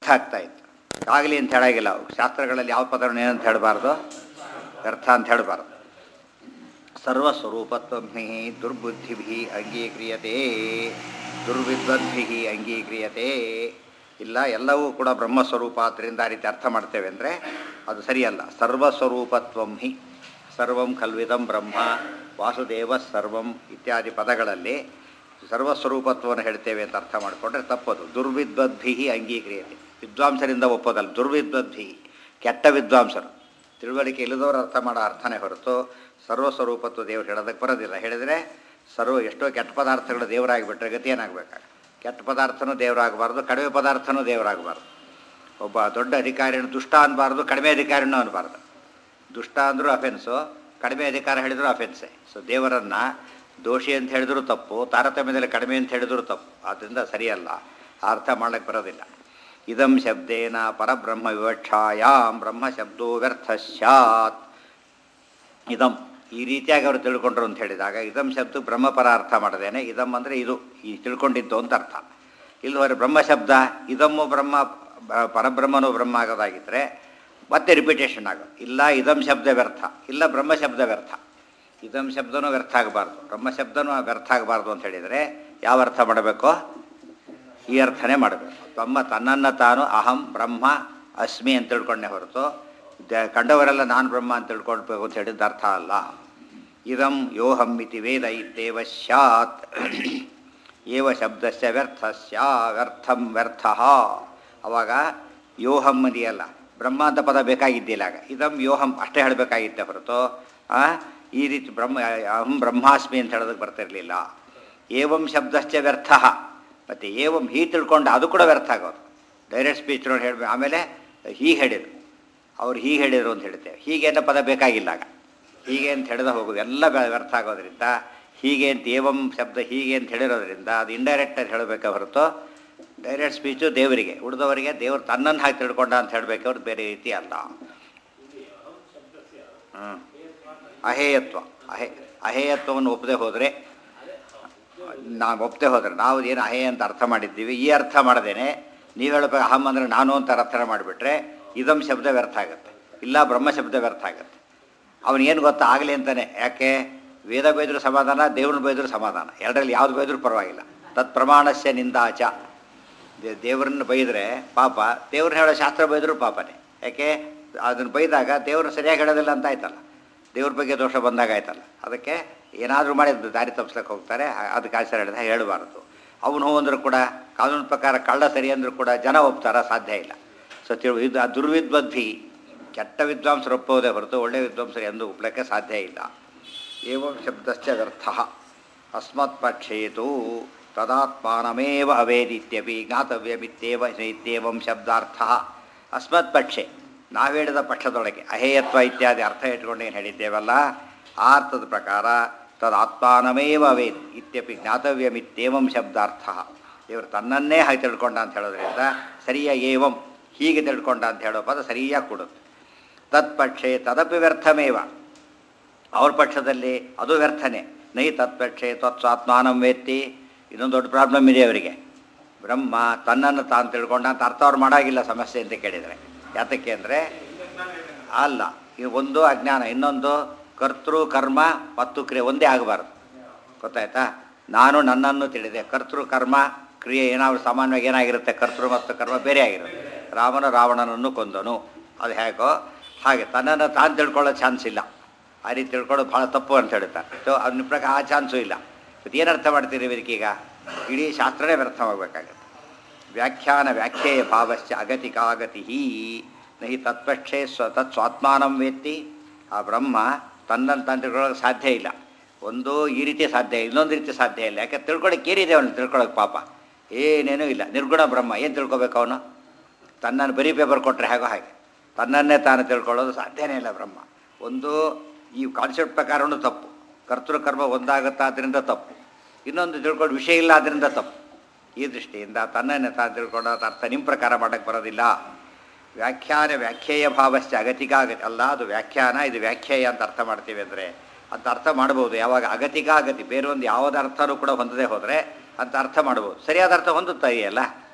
ಆಗ್ತಾ ಇತ್ತು ಆಗಲಿ ಅಂತ ಹೇಳಾಗಿಲ್ಲ ಶಾಸ್ತ್ರಗಳಲ್ಲಿ ಯಾವ ಪದವನ್ನು ಏನಂತ ಹೇಳಬಾರ್ದು ವ್ಯರ್ಥ ಅಂತ ಹೇಳಬಾರ್ದು ಸರ್ವಸ್ವರೂಪತ್ವಭಿ ದುರ್ಬುದ್ಧಿಭಿ ಅಂಗೀಕ್ರಿಯತೆ ದುರ್ವಿದ್ವದ್ಭಿ ಅಂಗೀಕ್ರಿಯತೆ ಇಲ್ಲ ಎಲ್ಲವೂ ಕೂಡ ಬ್ರಹ್ಮಸ್ವರೂಪ ಆದ್ದರಿಂದ ಆ ರೀತಿ ಅರ್ಥ ಮಾಡ್ತೇವೆ ಅಂದರೆ ಅದು ಸರಿಯಲ್ಲ ಸರ್ವಸ್ವರೂಪತ್ವಂ ಹಿ ಸರ್ವಂ ಕಲ್ವಿದಂ ಬ್ರಹ್ಮ ವಾಸುದೇವ ಸರ್ವಂ ಇತ್ಯಾದಿ ಪದಗಳಲ್ಲಿ ಸರ್ವಸ್ವರೂಪತ್ವವನ್ನು ಹೇಳ್ತೇವೆ ಅಂತ ಅರ್ಥ ಮಾಡಿಕೊಂಡ್ರೆ ತಪ್ಪದು ದುರ್ವಿದ್ವದ್ಭಿ ಅಂಗೀಕ್ರಿಯತೆ ವಿದ್ವಾಂಸರಿಂದ ಒಪ್ಪೋದಲ್ಲ ದುರ್ವಿದ್ವದ್ಭಿ ಕೆಟ್ಟ ವಿದ್ವಾಂಸರು ತಿಳುವಳಿಕೆ ಇಲ್ಲದವರು ಅರ್ಥ ಮಾಡೋ ಅರ್ಥನೇ ಹೊರತು ಸರ್ವಸ್ವರೂಪತ್ವ ದೇವರು ಹೇಳೋದಕ್ಕೆ ಬರೋದಿಲ್ಲ ಹೇಳಿದರೆ ಸರ್ವ ಎಷ್ಟೋ ಕೆಟ್ಟ ಪದಾರ್ಥಗಳು ದೇವರಾಗಿಬಿಟ್ರೆ ಗತಿ ಏನಾಗಬೇಕಾಗ ಕೆಟ್ಟ ಪದಾರ್ಥನೂ ದೇವರಾಗಬಾರ್ದು ಕಡಿಮೆ ಪದಾರ್ಥನೂ ದೇವರಾಗಬಾರ್ದು ಒಬ್ಬ ದೊಡ್ಡ ಅಧಿಕಾರಿಯನ್ನು ದುಷ್ಟ ಅನ್ನಬಾರ್ದು ಕಡಿಮೆ ಅಧಿಕಾರಿನೂ ಅನ್ನಬಾರ್ದು ದುಷ್ಟ ಅಂದರೂ ಅಫೆನ್ಸು ಕಡಿಮೆ ಅಧಿಕಾರ ಹೇಳಿದರೂ ಅಫೆನ್ಸೆ ಸೊ ದೇವರನ್ನು ದೋಷಿ ಅಂತ ಹೇಳಿದ್ರು ತಪ್ಪು ತಾರತಮ್ಯದಲ್ಲಿ ಕಡಿಮೆ ಅಂತ ಹೇಳಿದ್ರು ತಪ್ಪು ಆದ್ದರಿಂದ ಸರಿಯಲ್ಲ ಆ ಅರ್ಥ ಮಾಡಕ್ಕೆ ಬರೋದಿಲ್ಲ ಇದಂ ಶಬ್ದೇನ ಪರಬ್ರಹ್ಮ ವಿವಕ್ಷಾಯಾಮ್ ಬ್ರಹ್ಮ ಶಬ್ದೋ ವ್ಯರ್ಥ ಸ್ಯಾತ್ ಇದಂ ಈ ರೀತಿಯಾಗಿ ಅವರು ತಿಳ್ಕೊಂಡ್ರು ಅಂತ ಹೇಳಿದಾಗ ಇದಂ ಶಬ್ದ ಬ್ರಹ್ಮಪರ ಅರ್ಥ ಮಾಡದೇನೆ ಇದಂ ಅಂದರೆ ಇದು ಈ ತಿಳ್ಕೊಂಡಿದ್ದು ಅಂತ ಅರ್ಥ ಇಲ್ಲವರೆ ಬ್ರಹ್ಮ ಶಬ್ದ ಇದಮ್ಮು ಬ್ರಹ್ಮ ಬ- ಪರಬ್ರಹ್ಮನೂ ಬ್ರಹ್ಮ ಆಗೋದಾಗಿದ್ದರೆ ಮತ್ತೆ ರಿಪಿಟೇಷನ್ ಆಗೋದು ಇಲ್ಲ ಇದಂ ಶಬ್ದ ವ್ಯರ್ಥ ಇಲ್ಲ ಬ್ರಹ್ಮ ಶಬ್ದ ವ್ಯರ್ಥ ಇದಂ ಶಬ್ದನೂ ವ್ಯರ್ಥ ಆಗಬಾರ್ದು ಬ್ರಹ್ಮ ಶಬ್ದನೂ ವ್ಯರ್ಥ ಆಗಬಾರ್ದು ಅಂತ ಹೇಳಿದರೆ ಯಾವ ಅರ್ಥ ಮಾಡಬೇಕು ಈ ಅರ್ಥನೇ ಮಾಡಬೇಕು ತಮ್ಮ ತನ್ನನ್ನು ತಾನು ಅಹಂ ಬ್ರಹ್ಮ ಅಸ್ಮಿ ಅಂತ ತಿಳ್ಕೊಂಡೆ ಹೊರತು ದ- ಕಂಡವರೆಲ್ಲ ನಾನು ಬ್ರಹ್ಮ ಅಂತ ತಿಳ್ಕೊಳ್ಬೇಕು ಅಂತ ಹೇಳಿದ ಅರ್ಥ ಅಲ್ಲ ಇದಂ ಯೋಹಂ ಇತಿ ವೇದ ಇತ್ತೇವ ಸ್ಯಾತ್ ಏವ ಶಬ್ದಸ್ಯ ವ್ಯರ್ಥಸ್ಯ ವ್ಯರ್ಥಂ ವ್ಯರ್ಥ ಅವಾಗ ಯೋಹಂ ಇದೆಯಲ್ಲ ಬ್ರಹ್ಮ ಅಂತ ಪದ ಬೇಕಾಗಿದ್ದಿಲ್ಲ ಆಗ ಇದಂ ಯೋಹಂ ಅಷ್ಟೇ ಹೇಳಬೇಕಾಗಿತ್ತೆ ಹೊರತು ಆ, ಈ ರೀತಿ ಬ್ರಹ್ಮ ಅಹಂ ಬ್ರಹ್ಮಾಸ್ಮಿ ಅಂತ ಹೇಳೋದಕ್ಕೆ ಬರ್ತಿರಲಿಲ್ಲ ಏವಂ ಶಬ್ದಶ್ಚ ವ್ಯರ್ಥ ಮತ್ತು ಏವಂ ಹೀ ತಿಳ್ಕೊಂಡು ಅದು ಕೂಡ ವ್ಯರ್ಥ ಆಗೋದು ಡೈರೆಕ್ಟ್ ಸ್ಪೀಚ್ ನೋಡಿ ಹೇಳಬೇಕು ಆಮೇಲೆ ಹೀಗೆ ಹೇಳಿದರು ಅವ್ರು ಹೀಗೆ ಹೇಳಿದರು ಅಂತ ಹೇಳ್ತೇವೆ ಹೀಗೆ ಅನ್ನೋ ಪದ ಬೇಕಾಗಿಲ್ಲ ಆಗ ಹೀಗೆ ಅಂತ ಹೇಳಿದ ಹೋಗೋದು ಎಲ್ಲ ವ್ಯ- ವ್ಯರ್ಥ ಆಗೋದ್ರಿಂದ ಹೀಗೆ ಅಂತ ಏವಂ ಶಬ್ದ ಹೀಗೆ ಅಂತ ಹೇಳಿರೋದ್ರಿಂದ ಅದು ಇಂಡೈರೆಕ್ಟಾಗಿ ಹೇಳಬೇಕೆ ಹೊರತು ಡೈರೆಕ್ಟ್ ಸ್ಪೀಚು ದೇವರಿಗೆ ಉಳಿದವರಿಗೆ ದೇವರು ತನ್ನನ್ನು ಹಾಕಿ ತಿಳ್ಕೊಂಡ ಅಂತ ಹೇಳಬೇಕು ಅವ್ರು ಬೇರೆ ರೀತಿ ಅಲ್ಲ ಹ್ಞೂ ಅಹೇಯತ್ವ ಅಹೇ ಅಹೇಯತ್ವವನ್ನು ಒಪ್ಪದೆ ಹೋದರೆ ನಾವು ಒಪ್ಪದೆ ಹೋದರೆ ನಾವು ಏನು ಅಹೇಯ ಅಂತ ಅರ್ಥ ಮಾಡಿದ್ದೀವಿ ಈ ಅರ್ಥ ಮಾಡದೇನೆ ನೀವು ಹೇಳಬೇಕು ಅಹಂ ಅಂದರೆ ನಾನು ಅಂತ ಅರ್ಥ ಮಾಡಿಬಿಟ್ರೆ ಇದಂ ಶಬ್ದ ವ್ಯರ್ಥ ಆಗುತ್ತೆ ಇಲ್ಲ ಬ್ರಹ್ಮ ಶಬ್ದ ವ್ಯರ್ಥ ಆಗುತ್ತೆ ಅವನಿಗೇನು ಗೊತ್ತಾ ಆಗಲಿ ಅಂತಾನೆ ಯಾಕೆ ವೇದ ಬೈದರೂ ಸಮಾಧಾನ ದೇವ್ರನ್ನ ಬೈದರೂ ಸಮಾಧಾನ ಎರಡರಲ್ಲಿ ಯಾವ್ದು ಬೈದರೂ ಪರವಾಗಿಲ್ಲ ತತ್ ಪ್ರಮಾಣಸ್ಯ ನಿಂದಾಚ ದೇ ದೇವ್ರನ್ನ ಬೈದರೆ ಪಾಪ ದೇವ್ರನ್ನ ಹೇಳೋ ಶಾಸ್ತ್ರ ಬೈದರೂ ಪಾಪನೇ ಯಾಕೆ ಅದನ್ನು ಬೈದಾಗ ದೇವ್ರನ್ನ ಸರಿಯಾಗಿ ಹೇಳೋದಿಲ್ಲ ಅಂತ ಆಯ್ತಲ್ಲ ದೇವ್ರ ಬಗ್ಗೆ ದೋಷ ಬಂದಾಗ ಆಯ್ತಲ್ಲ ಅದಕ್ಕೆ ಏನಾದರೂ ಮಾಡಿ ಅದು ದಾರಿ ತಪ್ಪಿಸ್ಲಿಕ್ಕೆ ಹೋಗ್ತಾರೆ ಆ- ಅದಕ್ಕೆ ಆಚಾರ ಹೇಳಿದ ಹೇಳಬಾರ್ದು ಅವನು ಹೋ ಅಂದರೂ ಕೂಡ ಕಾನೂನು ಪ್ರಕಾರ ಕಳ್ಳ ಸರಿ ಅಂದರೂ ಕೂಡ ಜನ ಒಪ್ತಾರ ಸಾಧ್ಯ ಇಲ್ಲ ಸೊ ತಿಳು ಇದು ಆ ದುರ್ವಿದ್ವದ್ಭಿ ಕೆಟ್ಟ ವಿದ್ವಾಂಸರು ಒಪ್ಪೋದೇ ಹೊರತು ಒಳ್ಳೆಯ ವಿದ್ವಾಂಸರು ಎಂದು ಒಪ್ಪಲಿಕ್ಕೆ ಸಾಧ್ಯ ಇಲ್ಲ ಏವಂ ಶಬ್ದಶ್ಚ ವ್ಯರ್ಥ ಅಸ್ಮತ್ ಪಕ್ಷೇತು ತದಾತ್ಮಾನಮೇವ ಅವೇದಿತ್ಯಪಿ ಜ್ಞಾತವ್ಯಮಿತ್ಯೇವ ಇತ್ಯೇವಂ ಶಬ್ದಾರ್ಥ ಅಸ್ಮತ್ ಪಕ್ಷೆ ನಾವು ಹೇಳಿದ ಪಕ್ಷದೊಳಗೆ ಅಹೇಯತ್ವ ಇತ್ಯಾದಿ ಅರ್ಥ ಇಟ್ಕೊಂಡು ಏನು ಹೇಳಿದ್ದೇವಲ್ಲ ಆ ಅರ್ಥದ ಪ್ರಕಾರ ತದಾತ್ಮಾನಮೇವ ಅವೇದಿ ಇತ್ಯಪಿ ಜ್ಞಾತವ್ಯಮಿತ್ಯೇವಂ ಶಬ್ದಾರ್ಥ ಇವರು ತನ್ನನ್ನೇ ಹಾಗೆ ತಿಳ್ಕೊಂಡ ಅಂತ ಹೇಳೋದ್ರಿಂದ ಸರಿಯ ಏವಂ ಹೀಗೆ ತಿಳ್ಕೊಂಡ ಅಂತ ಹೇಳೋ ಪದ ಸರಿಯಾಗಿ ಕೊಡುತ್ತೆ ತತ್ಪಕ್ಷೆ ತದಪಿ ವ್ಯರ್ಥಮೇವ ಅವ್ರ ಪಕ್ಷದಲ್ಲಿ ಅದು ವ್ಯರ್ಥನೆ ನೈ ತತ್ಪಕ್ಷೆ ತ್ವತ್ಸ್ವಾತ್ಮಾನಂ ವೇತ್ತಿ ಇದೊಂದು ದೊಡ್ಡ ಪ್ರಾಬ್ಲಮ್ ಇದೆ ಅವರಿಗೆ ಬ್ರಹ್ಮ ತನ್ನನ್ನು ತಾನು ತಿಳ್ಕೊಂಡ ಅಂತ ಅರ್ಥ ಅವ್ರು ಮಾಡಾಗಿಲ್ಲ ಸಮಸ್ಯೆ ಅಂತ ಕೇಳಿದರೆ ಯಾತಕ್ಕೆ ಅಂದರೆ ಅಲ್ಲ ಇದು ಒಂದು ಅಜ್ಞಾನ ಇನ್ನೊಂದು ಕರ್ತೃ ಕರ್ಮ ಮತ್ತು ಕ್ರಿಯೆ ಒಂದೇ ಆಗಬಾರ್ದು ಗೊತ್ತಾಯ್ತಾ ನಾನು ನನ್ನನ್ನು ತಿಳಿದೆ ಕರ್ತೃ ಕರ್ಮ ಕ್ರಿಯೆ ಏನಾದ್ರು ಸಾಮಾನ್ಯವಾಗಿ ಏನಾಗಿರುತ್ತೆ ಕರ್ತೃ ಮತ್ತು ಕರ್ಮ ಬೇರೆ ಆಗಿರುತ್ತೆ ರಾಮನ ರಾವಣನನ್ನು ಕೊಂದನು ಅದು ಹೇಗೋ ಹಾಗೆ ತನ್ನನ್ನು ತಾನು ತಿಳ್ಕೊಳ್ಳೋ ಚಾನ್ಸ್ ಇಲ್ಲ ಆ ರೀತಿ ತಿಳ್ಕೊಳ್ಳೋದು ಭಾಳ ತಪ್ಪು ಅಂತ ಹೇಳ್ತಾರೆ ಸೊ ಅದ್ರ ಪ್ರಕಾರ ಆ ಚಾನ್ಸು ಇಲ್ಲ ಮತ್ತು ಏನು ಅರ್ಥ ಮಾಡ್ತೀರಿ ಇದಕ್ಕೀಗ ಇಡೀ ಶಾಸ್ತ್ರನೇ ವ್ಯರ್ಥವಾಗಬೇಕಾಗತ್ತೆ ವ್ಯಾಖ್ಯಾನ ವ್ಯಾಖ್ಯೇಯ ಭಾವಶ್ಚ ಅಗತಿಕಾಗತಿ ನಹಿ ತತ್ಪಕ್ಷೇ ಸ್ವ ತತ್ ಸ್ವಾತ್ಮಾನಂ ವೇತ್ತಿ ಆ ಬ್ರಹ್ಮ ತನ್ನನ್ನು ತಾನು ತಿಳ್ಕೊಳ್ಳೋಕೆ ಸಾಧ್ಯ ಇಲ್ಲ ಒಂದು ಈ ರೀತಿ ಸಾಧ್ಯ ಇಲ್ಲ ಇನ್ನೊಂದು ರೀತಿ ಸಾಧ್ಯ ಇಲ್ಲ ಯಾಕೆ ತಿಳ್ಕೊಳಕ್ಕೆ ಏನಿದೆ ಅವನು ತಿಳ್ಕೊಳಕ್ಕೆ ಪಾಪ ಏನೇನೂ ಇಲ್ಲ ನಿರ್ಗುಣ ಬ್ರಹ್ಮ ಏನು ತಿಳ್ಕೊಬೇಕು ಅವನು ತನ್ನನ್ನು ಬರೀ ಪೇಪರ್ ಕೊಟ್ಟರೆ ಹೇಗೋ ಹಾಗೆ ತನ್ನನ್ನೇ ತಾನು ತಿಳ್ಕೊಳ್ಳೋದು ಸಾಧ್ಯನೇ ಇಲ್ಲ ಬ್ರಹ್ಮ ಒಂದು ಈ ಕಾನ್ಸೆಪ್ಟ್ ಪ್ರಕಾರವೂ ತಪ್ಪು ಕರ್ತೃಕರ್ಮ ಒಂದಾಗುತ್ತಾ ಅದರಿಂದ ತಪ್ಪು ಇನ್ನೊಂದು ತಿಳ್ಕೊಂಡು ವಿಷಯ ಇಲ್ಲ ಅದರಿಂದ ತಪ್ಪು ಈ ದೃಷ್ಟಿಯಿಂದ ತನ್ನನ್ನೇ ತಾನು ತಿಳ್ಕೊಳ್ಳೋ ಅರ್ಥ ನಿಮ್ಮ ಪ್ರಕಾರ ಮಾಡೋಕ್ಕೆ ಬರೋದಿಲ್ಲ ವ್ಯಾಖ್ಯಾನ ವ್ಯಾಖ್ಯೇಯ ಭಾವಶ್ಚ ಅಗತಿಕಾಗತಿ ಅಲ್ಲ ಅದು ವ್ಯಾಖ್ಯಾನ ಇದು ವ್ಯಾಖ್ಯೇಯ ಅಂತ ಅರ್ಥ ಮಾಡ್ತೀವಿ ಅಂದರೆ ಅಂತ ಅರ್ಥ ಮಾಡ್ಬೋದು ಯಾವಾಗ ಅಗತಿಕಾಗತಿ ಬೇರೆ ಒಂದು ಯಾವುದೇ ಅರ್ಥನೂ ಕೂಡ ಹೊಂದದೇ ಹೋದರೆ ಅಂತ ಅರ್ಥ ಮಾಡ್ಬೋದು ಸರಿಯಾದ ಅರ್ಥ ಹೊಂದುತ್ತಾ ಇದೆಯಲ್ಲ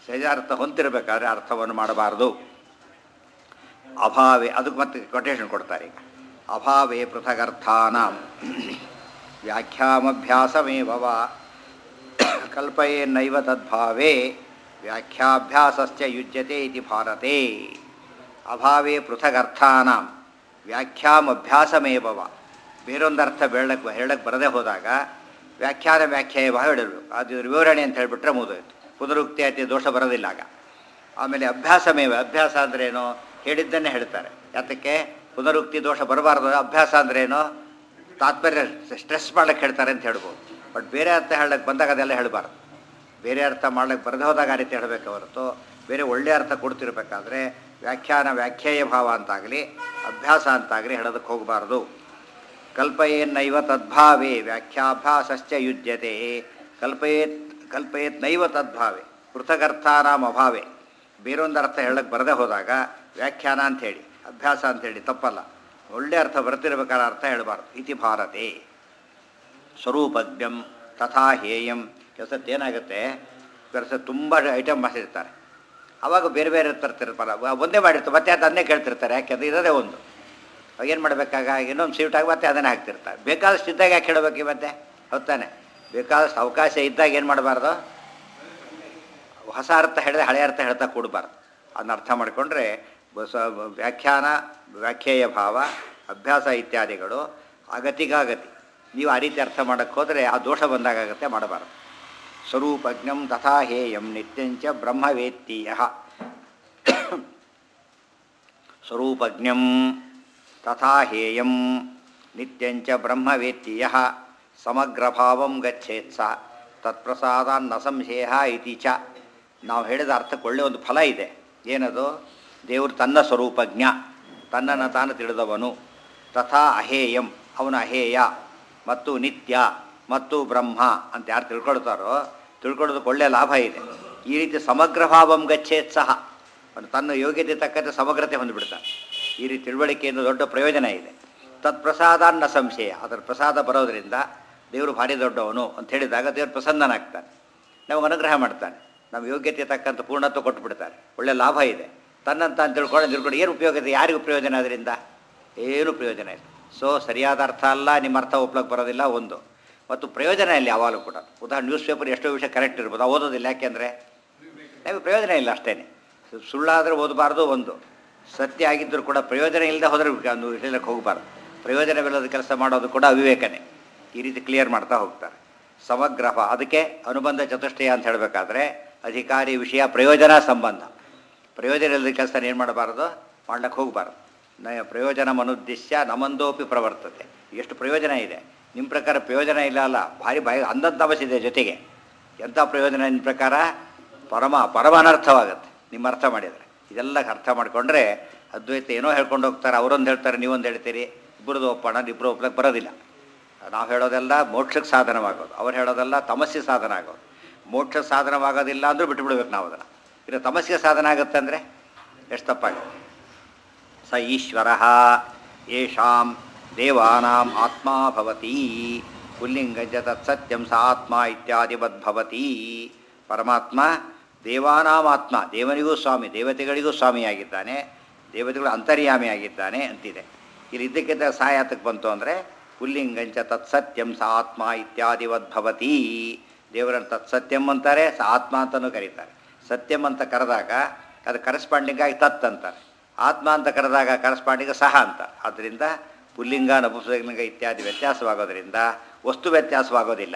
ಸಹಜಾರ್ಥ ಹೊಂತಿರಬೇಕಾದ್ರೆ ಅರ್ಥವನ್ನು ಮಾಡಬಾರದು ಅಭಾವೇ ಅದಕ್ಕೆ ಮತ್ತೆ ಕೊಟೇಶನ್ ಕೊಡ್ತಾರೆ ಈಗ ಅಭಾವೇ ಪೃಥಗರ್ಥಾನಾಂ ವ್ಯಾಖ್ಯಾಮಭ್ಯಾಸಮೇವ ವಾ ಕಲ್ಪಯೇನ್ನೈವ ತದ್ಭಾವೇ ವ್ಯಾಖ್ಯಾಭ್ಯಾಸಶ್ಚ ಯುಜ್ಯತೆ ಇತಿ ಭಾರತೆ ಅಭಾವೇ ಪೃಥಗರ್ಥಾನಾಂ ವ್ಯಾಖ್ಯಾಮಭ್ಯಾಸಮೇವ ವಾ ಬೇರೊಂದು ಅರ್ಥ ಹೇಳಕ್ಕೆ ಹೇಳಕ್ಕೆ ಬರದೇ ಹೋದಾಗ ವ್ಯಾಖ್ಯಾನ ವ್ಯಾಖ್ಯಾಯ ಹೇಳಿರ್ಬೇಕು ಅದು ವಿವರಣೆ ಅಂತ ಹೇಳಿಬಿಟ್ರೆ ಮುಗಿದೋಯ್ತು ಪುನರುಕ್ತಿ ಅತಿ ದೋಷ ಬರೋದಿಲ್ಲ ಆಗ ಆಮೇಲೆ ಅಭ್ಯಾಸಮೇವ ಅಭ್ಯಾಸ ಅಂದ್ರೇನು ಹೇಳಿದ್ದನ್ನೇ ಹೇಳ್ತಾರೆ ಯಾತಕ್ಕೆ ಪುನರುಕ್ತಿ ದೋಷ ಬರಬಾರ್ದು ಅಭ್ಯಾಸ ಅಂದ್ರೇನು ತಾತ್ಪರ್ಯ ಸ್ಟ್ರೆಸ್ ಮಾಡ್ಲಿಕ್ಕೆ ಹೇಳ್ತಾರೆ ಅಂತ ಹೇಳ್ಬೋದು ಬಟ್ ಬೇರೆ ಅರ್ಥ ಹೇಳಕ್ಕೆ ಬಂದಾಗ ಅದೆಲ್ಲ ಹೇಳಬಾರ್ದು ಬೇರೆ ಅರ್ಥ ಮಾಡ್ಲಿಕ್ಕೆ ಬರದೇ ಹೋದಾಗ ಆ ರೀತಿ ಹೇಳಬೇಕು ಹೊರತು ಬೇರೆ ಒಳ್ಳೆಯ ಅರ್ಥ ಕೊಡ್ತಿರ್ಬೇಕಾದ್ರೆ ವ್ಯಾಖ್ಯಾನ ವ್ಯಾಖ್ಯಾಯ ಭಾವ ಅಂತಾಗಲಿ ಅಭ್ಯಾಸ ಅಂತಾಗಲಿ ಹೇಳೋದಕ್ಕೆ ಹೋಗಬಾರ್ದು ಕಲ್ಪಯೇನ್ನೈವ ತದ್ಭಾವೇ ವ್ಯಾಖ್ಯಾಭ್ಯಾಸಶ್ಚ ಯುಜ್ಯತೆ ಕಲ್ಪಯೇತ್ ಕಲ್ಪಯೇತ್ ನೈವ ತದ್ಭಾವೇ ಪೃಥಗರ್ಥಾನಾಂ ಅಭಾವೇ ಬೇರೊಂದು ಅರ್ಥ ಹೇಳಕ್ಕೆ ಬರದೇ ಹೋದಾಗ ವ್ಯಾಖ್ಯಾನ ಅಂಥೇಳಿ ಅಭ್ಯಾಸ ಅಂಥೇಳಿ ತಪ್ಪಲ್ಲ ಒಳ್ಳೆ ಅರ್ಥ ಬರ್ತಿರ್ಬೇಕಾದ್ರೆ ಅರ್ಥ ಹೇಳಬಾರ್ದು ಇತಿ ಭಾರತೆ ಸ್ವರೂಪಜ್ಞಂ ತಥಾ ಹೇಯಂ ಕೆಲಸಕ್ಕೆ ಏನಾಗುತ್ತೆ ಕೆಲಸ ತುಂಬ ಐಟಮ್ ಮಾಡಿರ್ತಾರೆ ಅವಾಗ ಬೇರೆ ಬೇರೆ ತರ್ತಿರ್ತಾರೆ ಒಂದೇ ಮಾಡಿರ್ತಾರೆ ಮತ್ತೆ ಅದು ಅದನ್ನೇ ಕೇಳ್ತಿರ್ತಾರೆ ಯಾಕೆಂದ್ರೆ ಇರೋದೇ ಒಂದು ಏನು ಮಾಡಬೇಕಾಗ ಇನ್ನೊಂದು ಸೀಟಾಗಿ ಮತ್ತೆ ಅದನ್ನೇ ಹಾಕ್ತಿರ್ತಾರೆ ಬೇಕಾದಷ್ಟು ಇದ್ದಾಗ ಯಾಕೆ ಹೇಳಬೇಕು ಮತ್ತೆ ಹೊತ್ತಾನೆ ಬೇಕಾದಷ್ಟು ಅವಕಾಶ ಇದ್ದಾಗ ಏನು ಮಾಡಬಾರ್ದು ಹೊಸ ಅರ್ಥ ಹೇಳಿದ್ರೆ ಹಳೆಯ ಅರ್ಥ ಹೇಳ್ತಾ ಕೊಡಬಾರ್ದು ಅದನ್ನ ಅರ್ಥ ಮಾಡಿಕೊಂಡ್ರೆ ಬಸ ವ್ಯಾಖ್ಯಾನ ವ್ಯಾಖ್ಯೇಯ ಭಾವ ಅಭ್ಯಾಸ ಇತ್ಯಾದಿಗಳು ಅಗತಿಗಾಗತಿ ನೀವು ಆ ರೀತಿ ಅರ್ಥ ಮಾಡೋಕ್ಕೆ ಹೋದರೆ ಆ ದೋಷ ಬಂದಾಗತ್ತೆ ಮಾಡಬಾರ್ದು ಸ್ವರೂಪಜ್ಞಂ ತಥಾ ಹೇಯಂ ನಿತ್ಯಂಚ ಬ್ರಹ್ಮವೇತ್ತೀಯ ಸ್ವರೂಪಜ್ಞಂ ತಥಾ ಹೇಯಂ ನಿತ್ಯಂಚ ಬ್ರಹ್ಮವೇತ್ತೀಯ ಸಮಗ್ರಭಾವಂ ಗಚ್ಚೇತ್ ಸ ತತ್ಪ್ರಸಾದಾನ್ನ ಸಂಶಯ ಇತಿ ಚ ನಾವು ಹೇಳಿದ ಅರ್ಥಕ್ಕೆ ಒಳ್ಳೆಯ ಒಂದು ಫಲ ಇದೆ ಏನದು ದೇವರು ತನ್ನ ಸ್ವರೂಪಜ್ಞ ತನ್ನನ್ನು ತಾನು ತಿಳಿದವನು ತಥಾ ಅಹೇಯಂ ಅವನು ಅಹೇಯ ಮತ್ತು ನಿತ್ಯ ಮತ್ತು ಬ್ರಹ್ಮ ಅಂತ ಯಾರು ತಿಳ್ಕೊಳ್ತಾರೋ ತಿಳ್ಕೊಳ್ಳೋದಕ್ಕೆ ಒಳ್ಳೆಯ ಲಾಭ ಇದೆ ಈ ರೀತಿ ಸಮಗ್ರ ಭಾವಂ ಗಚ್ಚೇತ್ ಸಹ ಅವನು ತನ್ನ ಯೋಗ್ಯತೆ ತಕ್ಕಂತೆ ಸಮಗ್ರತೆ ಹೊಂದಿಬಿಡ್ತಾನೆ ಈ ರೀತಿ ತಿಳುವಳಿಕೆಯಿಂದ ದೊಡ್ಡ ಪ್ರಯೋಜನ ಇದೆ ತತ್ಪ್ರಸಾದಾನ್ನ ಸಂಶಯ ಅದರ ಪ್ರಸಾದ ಬರೋದರಿಂದ ದೇವರು ಭಾರಿ ದೊಡ್ಡವನು ಅಂತ ಹೇಳಿದಾಗ ದೇವರು ಪ್ರಸನ್ನನಾಗ್ತಾನೆ ನಮಗೆ ಅನುಗ್ರಹ ಮಾಡ್ತಾನೆ ನಮ್ಮ ಯೋಗ್ಯತೆ ತಕ್ಕಂಥ ಪೂರ್ಣತ್ವ ಕೊಟ್ಟುಬಿಡ್ತಾರೆ ಒಳ್ಳೆ ಲಾಭ ಇದೆ ತನ್ನಂತ ಅಂತ ತಿಳ್ಕೊಂಡು ತಿಳ್ಕೊಂಡು ಏನು ಉಪಯೋಗ ಇದೆ ಯಾರಿಗೂ ಪ್ರಯೋಜನ ಅದರಿಂದ ಏನು ಪ್ರಯೋಜನ ಇಲ್ಲ ಸೊ ಸರಿಯಾದ ಅರ್ಥ ಅಲ್ಲ ನಿಮ್ಮ ಅರ್ಥ ಒಪ್ಲಕ್ಕೆ ಬರೋದಿಲ್ಲ ಒಂದು ಮತ್ತು ಪ್ರಯೋಜನ ಇಲ್ಲ ಯಾವಾಗಲೂ ಕೂಡ ಉದಾಹರಣೆ ನ್ಯೂಸ್ ಪೇಪರ್ ಎಷ್ಟೋ ವಿಷಯ ಕರೆಕ್ಟ್ ಇರ್ಬೋದು ನಾವು ಓದೋದಿಲ್ಲ ಯಾಕೆಂದರೆ ನಮಗೆ ಪ್ರಯೋಜನ ಇಲ್ಲ ಅಷ್ಟೇ ಸುಳ್ಳಾದರೆ ಓದಬಾರ್ದು ಒಂದು ಸತ್ಯ ಆಗಿದ್ದರೂ ಕೂಡ ಪ್ರಯೋಜನ ಇಲ್ಲದೆ ಹೋದರೆ ಒಂದು ಹೇಳಕ್ಕೆ ಹೋಗಬಾರ್ದು ಪ್ರಯೋಜನವಿಲ್ಲದ ಕೆಲಸ ಮಾಡೋದು ಕೂಡ ಅವಿವೇಕನೇ ಈ ರೀತಿ ಕ್ಲಿಯರ್ ಮಾಡ್ತಾ ಹೋಗ್ತಾರೆ ಸಮಗ್ರಹ ಅದಕ್ಕೆ ಅನುಬಂಧ ಚತುಷ್ಟಯ ಅಂತ ಹೇಳಬೇಕಾದ್ರೆ ಅಧಿಕಾರಿ ವಿಷಯ ಪ್ರಯೋಜನ ಸಂಬಂಧ ಪ್ರಯೋಜನ ಇಲ್ಲದ ಕೆಲಸ ಏನು ಮಾಡಬಾರ್ದು ಮಾಡ್ಲಿಕ್ಕೆ ಹೋಗಬಾರ್ದು ನ ಪ್ರಯೋಜನ ಮನುದ್ದೇಶ್ಯ ನಮಂದೋಪಿ ಪ್ರವರ್ತತೆ ಎಷ್ಟು ಪ್ರಯೋಜನ ಇದೆ ನಿಮ್ಮ ಪ್ರಕಾರ ಪ್ರಯೋಜನ ಇಲ್ಲ ಅಲ್ಲ ಭಾರಿ ಭಯ ಅಂದಂತ ಅವಶ್ಯ ಇದೆ ಜೊತೆಗೆ ಎಂಥ ಪ್ರಯೋಜನ ನಿಮ್ಮ ಪ್ರಕಾರ ಪರಮ ಪರಮ ಅನರ್ಥವಾಗುತ್ತೆ ನಿಮ್ಮ ಅರ್ಥ ಮಾಡಿದರೆ ಇದೆಲ್ಲ ಅರ್ಥ ಮಾಡಿಕೊಂಡ್ರೆ ಅದ್ವೈತ ಏನೋ ಹೇಳ್ಕೊಂಡು ಹೋಗ್ತಾರೆ ಅವರೊಂದು ಹೇಳ್ತಾರೆ ನೀವೊಂದು ಹೇಳ್ತೀರಿ ಇಬ್ಬರದು ಒಪ್ಪಣ ಇಬ್ಬರು ಒಪ್ಪಲಕ್ಕೆ ಬರೋದಿಲ್ಲ ನಾವು ಹೇಳೋದೆಲ್ಲ ಮೋಕ್ಷಕ್ಕೆ ಸಾಧನವಾಗೋದು ಅವ್ರು ಹೇಳೋದೆಲ್ಲ ತಮಸ್ಸೆ ಸಾಧನ ಆಗೋದು ಮೋಕ್ಷ ಸಾಧನವಾಗೋದಿಲ್ಲ ಅಂದರೂ ಬಿಟ್ಟುಬಿಡ್ಬೇಕು ನಾವು ಅದನ್ನು ಇನ್ನು ತಮಸ್ಸಿಗೆ ಸಾಧನ ಆಗುತ್ತೆ ಅಂದರೆ ಎಷ್ಟು ತಪ್ಪಾಗುತ್ತೆ ಸ ಈಶ್ವರ ಯೇಷಾಂ ದೇವಾನಾಂ ಆತ್ಮ ಭವತಿ ಪುಲ್ಲಿಂಗಜ ತತ್ಸತ್ಯಂ ಸ ಆತ್ಮ ಇತ್ಯಾದಿವದ್ಭವತಿ ಪರಮಾತ್ಮ ದೇವಾನಾಂ ಆತ್ಮ ದೇವನಿಗೂ ಸ್ವಾಮಿ ದೇವತೆಗಳಿಗೂ ಸ್ವಾಮಿಯಾಗಿದ್ದಾನೆ ದೇವತೆಗಳು ಅಂತರ್ಯಾಮಿಯಾಗಿದ್ದಾನೆ ಅಂತಿದೆ ಇಲ್ಲಿ ಇದ್ದಕ್ಕಿದ್ದ ಸಾಯಾತಕ್ಕೆ ಬಂತು ಅಂದರೆ ಪುಲ್ಲಿಂಗಂಚ ತತ್ಸತ್ಯಂ ಸ ಆತ್ಮ ಇತ್ಯಾದಿವದ್ಭವತಿ ದೇವರನ್ನು ತತ್ಸತ್ಯಂ ಅಂತಾರೆ ಸ ಆತ್ಮ ಅಂತಲೂ ಕರೀತಾರೆ ಸತ್ಯಂ ಅಂತ ಕರೆದಾಗ ಅದು ಕರೆಸ್ಪಾಂಡಿಂಗ್ ಆಗಿ ತತ್ ಅಂತಾರೆ ಆತ್ಮ ಅಂತ ಕರೆದಾಗ ಕರೆಸ್ಪಾಂಡಿಂಗ್ ಸಹ ಅಂತ ಆದ್ದರಿಂದ ಪುಲ್ಲಿಂಗ ನಪುಂಸಲಿಂಗ ಇತ್ಯಾದಿ ವ್ಯತ್ಯಾಸವಾಗೋದರಿಂದ ವಸ್ತು ವ್ಯತ್ಯಾಸವಾಗೋದಿಲ್ಲ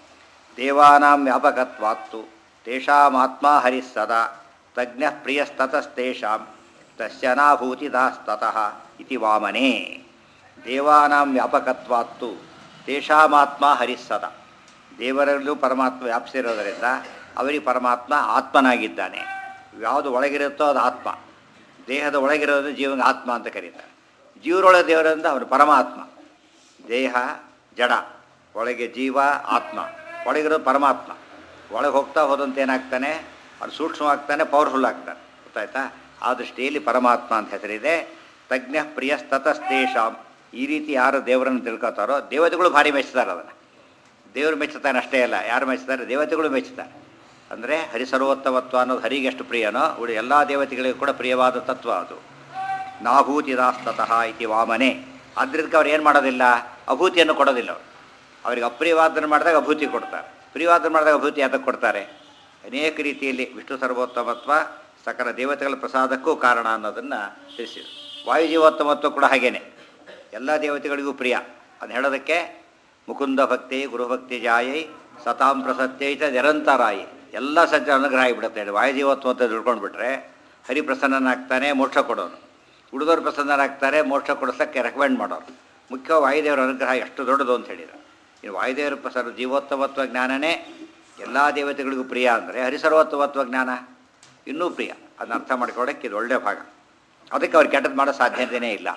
ದೇವಾನಾಂ ವ್ಯಾಪಕತ್ವಾತ್ತು ತೇಷಾಮಾತ್ಮ ಹರಿಸ್ಸದಾ ತಜ್ಞ ಪ್ರಿಯಸ್ತತಸ್ತೇಷಾಂ ತಸ್ಯನಾಭೂತಿದಾಸ್ತತಃ ಇತಿ ವಾಮನೆ ದೇವಾನಾಂ ವ್ಯಾಪಕತ್ವಾತ್ತು ತೇಷಾಮಾತ್ಮ ಹರಿಸ್ಸದ ದೇವರಲ್ಲೂ ಪರಮಾತ್ಮ ವ್ಯಾಪಿಸಿರೋದರಿಂದ ಅವರಿಗೆ ಪರಮಾತ್ಮ ಆತ್ಮನಾಗಿದ್ದಾನೆ ಯಾವುದು ಒಳಗಿರುತ್ತೋ ಅದು ಆತ್ಮ ದೇಹದ ಒಳಗಿರೋದು ಜೀವನ ಆತ್ಮ ಅಂತ ಕರೀತಾರೆ ಜೀವರೊಳಗೆ ದೇವರಿಂದ ಅವನು ಪರಮಾತ್ಮ ದೇಹ ಜಡ ಒಳಗೆ ಜೀವ ಆತ್ಮ ಒಳಗಿರೋದು ಪರಮಾತ್ಮ ಒಳಗೆ ಹೋಗ್ತಾ ಹೋದಂತೆ ಏನಾಗ್ತಾನೆ ಅವ್ನು ಸೂಕ್ಷ್ಮವಾಗ್ತಾನೆ ಪವರ್ಫುಲ್ ಆಗ್ತಾನೆ ಗೊತ್ತಾಯ್ತಾ ಆ ದೃಷ್ಟಿಯಲ್ಲಿ ಪರಮಾತ್ಮ ಅಂತ ಹೆಸರಿದೆ ತಜ್ಞ ಪ್ರಿಯಸ್ತತಸ್ತೇಷಾಂ ಈ ರೀತಿ ಯಾರು ದೇವರನ್ನು ತಿಳ್ಕೊತಾರೋ ದೇವತೆಗಳು ಭಾರಿ ಮೆಚ್ಚುತ್ತಾರೆ ಅದನ್ನು ದೇವರು ಮೆಚ್ಚುತ್ತಾನೆ ಅಷ್ಟೇ ಅಲ್ಲ ಯಾರು ಮೆಚ್ಚುತ್ತಾರೆ ದೇವತೆಗಳು ಮೆಚ್ಚುತ್ತಾರೆ ಅಂದರೆ ಹರಿಸರ್ವೋತ್ತಮತ್ವ ಅನ್ನೋದು ಹರಿಗೆ ಎಷ್ಟು ಪ್ರಿಯನೋ ಉಳಿ ಎಲ್ಲ ದೇವತೆಗಳಿಗೂ ಕೂಡ ಪ್ರಿಯವಾದ ತತ್ವ ಅದು ನಾಭೂತಿದಾಸ್ತತಃ ಇತಿ ವಾಮನೆ ಆದ್ರಿಂದ ಅವ್ರು ಏನು ಮಾಡೋದಿಲ್ಲ ಅಭೂತಿಯನ್ನು ಕೊಡೋದಿಲ್ಲ ಅವರು ಅವರಿಗೆ ಅಪ್ರಿಯವಾದನ್ನು ಮಾಡಿದಾಗ ಅಭೂತಿ ಕೊಡ್ತಾರೆ ಪ್ರಿಯವಾದನ್ನು ಮಾಡಿದಾಗ ಅಭೂತಿ ಯಾತಕ್ಕೆ ಕೊಡ್ತಾರೆ ಅನೇಕ ರೀತಿಯಲ್ಲಿ ವಿಷ್ಣು ಸರ್ವೋತ್ತಮತ್ವ ಸಕಲ ದೇವತೆಗಳ ಪ್ರಸಾದಕ್ಕೂ ಕಾರಣ ಅನ್ನೋದನ್ನು ತಿಳಿಸಿದರು ವಾಯುಜೀವೋತ್ತಮತ್ವ ಕೂಡ ಹಾಗೇನೆ ಎಲ್ಲ ದೇವತೆಗಳಿಗೂ ಪ್ರಿಯ ಅದು ಹೇಳೋದಕ್ಕೆ ಮುಕುಂದ ಭಕ್ತಿ ಗುರುಭಕ್ತಿ ಜಾಯೈ ಸತಾಂ ಪ್ರಸತ್ಯೈತ ನಿರಂತರಾಯಿ ಎಲ್ಲ ಸಜ್ಜ ಅನುಗ್ರಹ ಆಗಿಬಿಡುತ್ತೆ ಹೇಳಿ ವಾಯುಜೀವೋತ್ವ ಅಂತ ತಿಳ್ಕೊಂಡ್ಬಿಟ್ರೆ ಹರಿ ಪ್ರಸನ್ನನಾಗ್ತಾನೆ ಮೋಕ್ಷ ಕೊಡೋನು ಉಳಿದವ್ರು ಪ್ರಸನ್ನರಾಗ್ತಾರೆ ಮೋಕ್ಷ ಕೊಡಿಸೋಕ್ಕೆ ರೆಕಮೆಂಡ್ ಮಾಡೋರು ಮುಖ್ಯ ವಾಯುದೇವರ ಅನುಗ್ರಹ ಎಷ್ಟು ದೊಡ್ಡದು ಅಂತ ಹೇಳಿದ್ರು ಇನ್ನು ವಾಯುದೇವರ ಪ್ರಸಾರ ಜೀವೋತ್ತಮತ್ವ ಜ್ಞಾನನೇ ಎಲ್ಲ ದೇವತೆಗಳಿಗೂ ಪ್ರಿಯ ಅಂದರೆ ಹರಿಸರ್ವೋತ್ತಮತ್ವ ಜ್ಞಾನ ಇನ್ನೂ ಪ್ರಿಯ ಅದನ್ನ ಅರ್ಥ ಮಾಡ್ಕೊಳ್ಳೋಕ್ಕೆ ಇದು ಒಳ್ಳೆಯ ಭಾಗ ಅದಕ್ಕೆ ಅವ್ರು ಕೆಟ್ಟದ್ದು ಮಾಡೋ ಸಾಧ್ಯತೆಯೇ ಇಲ್ಲ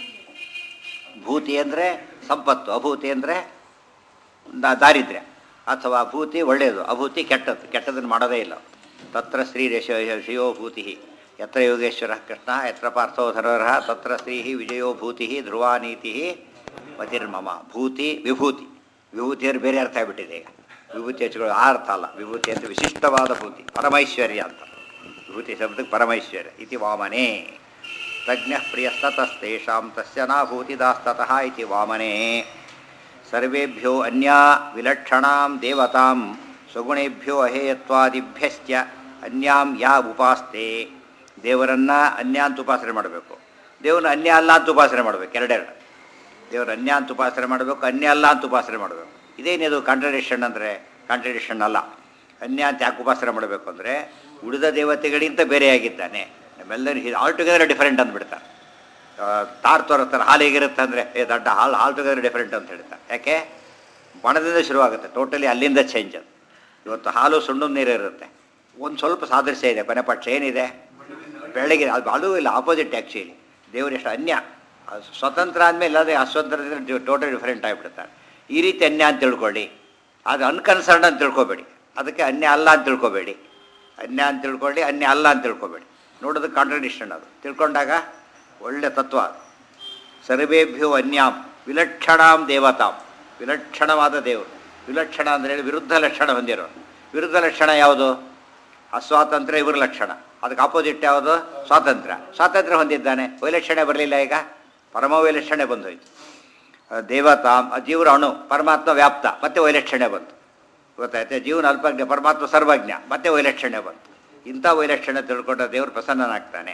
ಭೂತಿ ಅಂದರೆ ಸಂಪತ್ತು ಅಭೂತಿ ಅಂದರೆ ದಾರಿದ್ರ್ಯ ಅಥವಾ ಭೂತಿ ಒಳ್ಳೆಯದು ಅಭೂತಿ ಕೆಟ್ಟದ್ದು ಕೆಟ್ಟದನ್ನು ಮಾಡೋದೇ ಇಲ್ಲ ತತ್ರ ಶ್ರೀ ರೇಶ ಶ್ರೀಯೋ ಭೂತಿ ಯತ್ರ ಯೋಗೇಶ್ವರ ಕೃಷ್ಣ ಯತ್ರ ಪಾರ್ಥೋ ಧರೋರಹ ತತ್ರ ಶ್ರೀ ವಿಜಯೋ ಭೂತಿ ಧ್ರುವಾನೀತಿ ಮತಿರ್ಮಮ ಭೂತಿ ವಿಭೂತಿ ವಿಭೂತಿಯರು ಬೇರೆ ಅರ್ಥ ಆಗಿಬಿಟ್ಟಿದೆ ಈಗ ವಿಭೂತಿ ಹೆಚ್ಚುಗಳು ಆ ಅರ್ಥ ಅಲ್ಲ ವಿಭೂತಿ ಅಂತ ವಿಶಿಷ್ಟವಾದ ಭೂತಿ ಪರಮೈಶ್ವರ್ಯ ಅಂತ ವಿಭೂತಿ ಶಬ್ದಕ್ಕೆ ಪರಮೈಶ್ವರ್ಯ ಇತಿ ವಾಮನೇ ತಜ್ಞ ಪ್ರಿಯಸ್ತತಸ್ತೇಷಾಂ ತಸ್ಯ ನಾಭೂತಿದಾಸ್ತತಃ ಇತಿ ವಾಮನೇ ಸರ್ವೇಭ್ಯೋ ಅನ್ಯಾ ವಿಲಕ್ಷಣಾಂ ದೇವತಾಂ ಸ್ವಗುಣೇಭ್ಯೋ ಅಹೇಯತ್ವಾದಿಭ್ಯಶ್ಚ ಅನ್ಯಾಂ ಯಾ ಉಪಾಸ್ತೆ ದೇವರನ್ನ ಅನ್ಯ ಅಂತ ಉಪಾಸನೆ ಮಾಡಬೇಕು ದೇವರನ್ನ ಅನ್ಯ ಅಲ್ಲ ಅಂತ ಉಪಾಸನೆ ಮಾಡಬೇಕು ಎರಡೆರಡು ದೇವರ ಅನ್ಯ ಅಂತ ಉಪಾಸನೆ ಮಾಡಬೇಕು ಅನ್ಯ ಅಲ್ಲ ಅಂತ ಉಪಾಸನೆ ಮಾಡಬೇಕು ಇದೇನಿದು ಕಾಂಟ್ರಡಿಕ್ಷನ್ ಅಂದರೆ ಕಾಂಟ್ರಡಿಕ್ಷನ್ ಅಲ್ಲ ಅನ್ಯ ಅಂತ ಯಾಕೆ ಉಪಾಸನೆ ಮಾಡಬೇಕು ಅಂದರೆ ಉಳಿದ ದೇವತೆಗಳಿಗಿಂತ ಬೇರೆಯಾಗಿದ್ದಾನೆ ನಮ್ಮೆಲ್ಲರೂ ಆಲ್ ಟುಗೆದರ್ ಡಿಫರೆಂಟ್ ಅಂದ್ಬಿಡ್ತಾರೆ ಆ, ತಾರ್ ತೋರಿಸ್ತಾರೆ ಹಾಲು ಹೇಗಿರುತ್ತೆ ಅಂದರೆ ಏ ದೊಡ್ಡ ಹಾಲು ಆಲ್ ಟುಗೆದರ್ ಡಿಫರೆಂಟ್ ಅಂತ ಹೇಳ್ತಾರೆ ಯಾಕೆ ಬಣದಿಂದ ಶುರುವಾಗುತ್ತೆ ಟೋಟಲಿ ಅಲ್ಲಿಂದ ಚೇಂಜ್ ಅದು ಇವತ್ತು ಹಾಲು ಸುಣ್ಣದ ನೀರು ಇರುತ್ತೆ ಒಂದು ಸ್ವಲ್ಪ ಸಾದೃಶ್ಯ ಇದೆ ಕೊನೆ ಪಕ್ಷ ಏನಿದೆ ಬೆಳಗ್ಗೆ ಅದು ಅದು ಇಲ್ಲ ಆಪೋಸಿಟ್ ಆ್ಯಕ್ಚುಲಿ ದೇವರು ಎಷ್ಟು ಅನ್ಯ ಅದು ಸ್ವತಂತ್ರ ಆದಮೇಲೆ ಅದೇ ಅಸ್ವತಂತ್ರ ಟೋಟಲ್ ಡಿಫರೆಂಟ್ ಆಗಿಬಿಡ್ತಾರೆ ಈ ರೀತಿ ಅನ್ಯ ಅಂತ ತಿಳ್ಕೊಳ್ಳಿ ಅದು ಅನ್ಕನ್ಸರ್ನ್ ಅಂತ ತಿಳ್ಕೊಬೇಡಿ ಅದಕ್ಕೆ ಅನ್ಯ ಅಲ್ಲ ಅಂತ ತಿಳ್ಕೊಬೇಡಿ ಅನ್ಯ ಅಂತ ತಿಳ್ಕೊಳ್ಳಿ ಅನ್ಯ ಅಲ್ಲ ಅಂತ ತಿಳ್ಕೊಬೇಡಿ ನೋಡೋದು ಕಾಂಟ್ರಡಿಕ್ಷನ್ ಅದು ತಿಳ್ಕೊಂಡಾಗ ಒಳ್ಳೆ ತತ್ವ ಅದು ಸರ್ವೇಭ್ಯೋ ಅನ್ಯಾಂ ವಿಲಕ್ಷಣಾಂ ದೇವತಾಂ ವಿಲಕ್ಷಣವಾದ ದೇವರು ವಿಲಕ್ಷಣ ಅಂದರೆ ಹೇಳಿ ವಿರುದ್ಧ ಲಕ್ಷಣ ಹೊಂದಿರೋರು ವಿರುದ್ಧ ಲಕ್ಷಣ ಯಾವುದು ಅಸ್ವಾತಂತ್ರ್ಯ ಇವ್ರ ಲಕ್ಷಣ ಅದಕ್ಕೆ ಆಪೋಸಿಟ್ ಯಾವುದು ಸ್ವಾತಂತ್ರ್ಯ ಸ್ವಾತಂತ್ರ್ಯ ಹೊಂದಿದ್ದಾನೆ ವೈಲಕ್ಷಣೆ ಬರಲಿಲ್ಲ ಈಗ ಪರಮ ವೈಲಕ್ಷಣೆ ಬಂದೋಯ್ತು ಆ, ದೇವತಾ ಆ ಜೀವರ ಅಣು ಪರಮಾತ್ಮ ವ್ಯಾಪ್ತ ಮತ್ತೆ ವೈಲಕ್ಷಣೆ ಬಂತು ಗೊತ್ತಾಯ್ತೆ ಜೀವನ ಅಲ್ಪಜ್ಞ ಪರಮಾತ್ಮ ಸರ್ವಜ್ಞ ಮತ್ತೆ ವೈಲಕ್ಷಣೆ ಬಂತು ಇಂಥ ವೈಲಕ್ಷಣೆ ತಿಳ್ಕೊಂಡ ದೇವರು ಪ್ರಸನ್ನನಾಗ್ತಾನೆ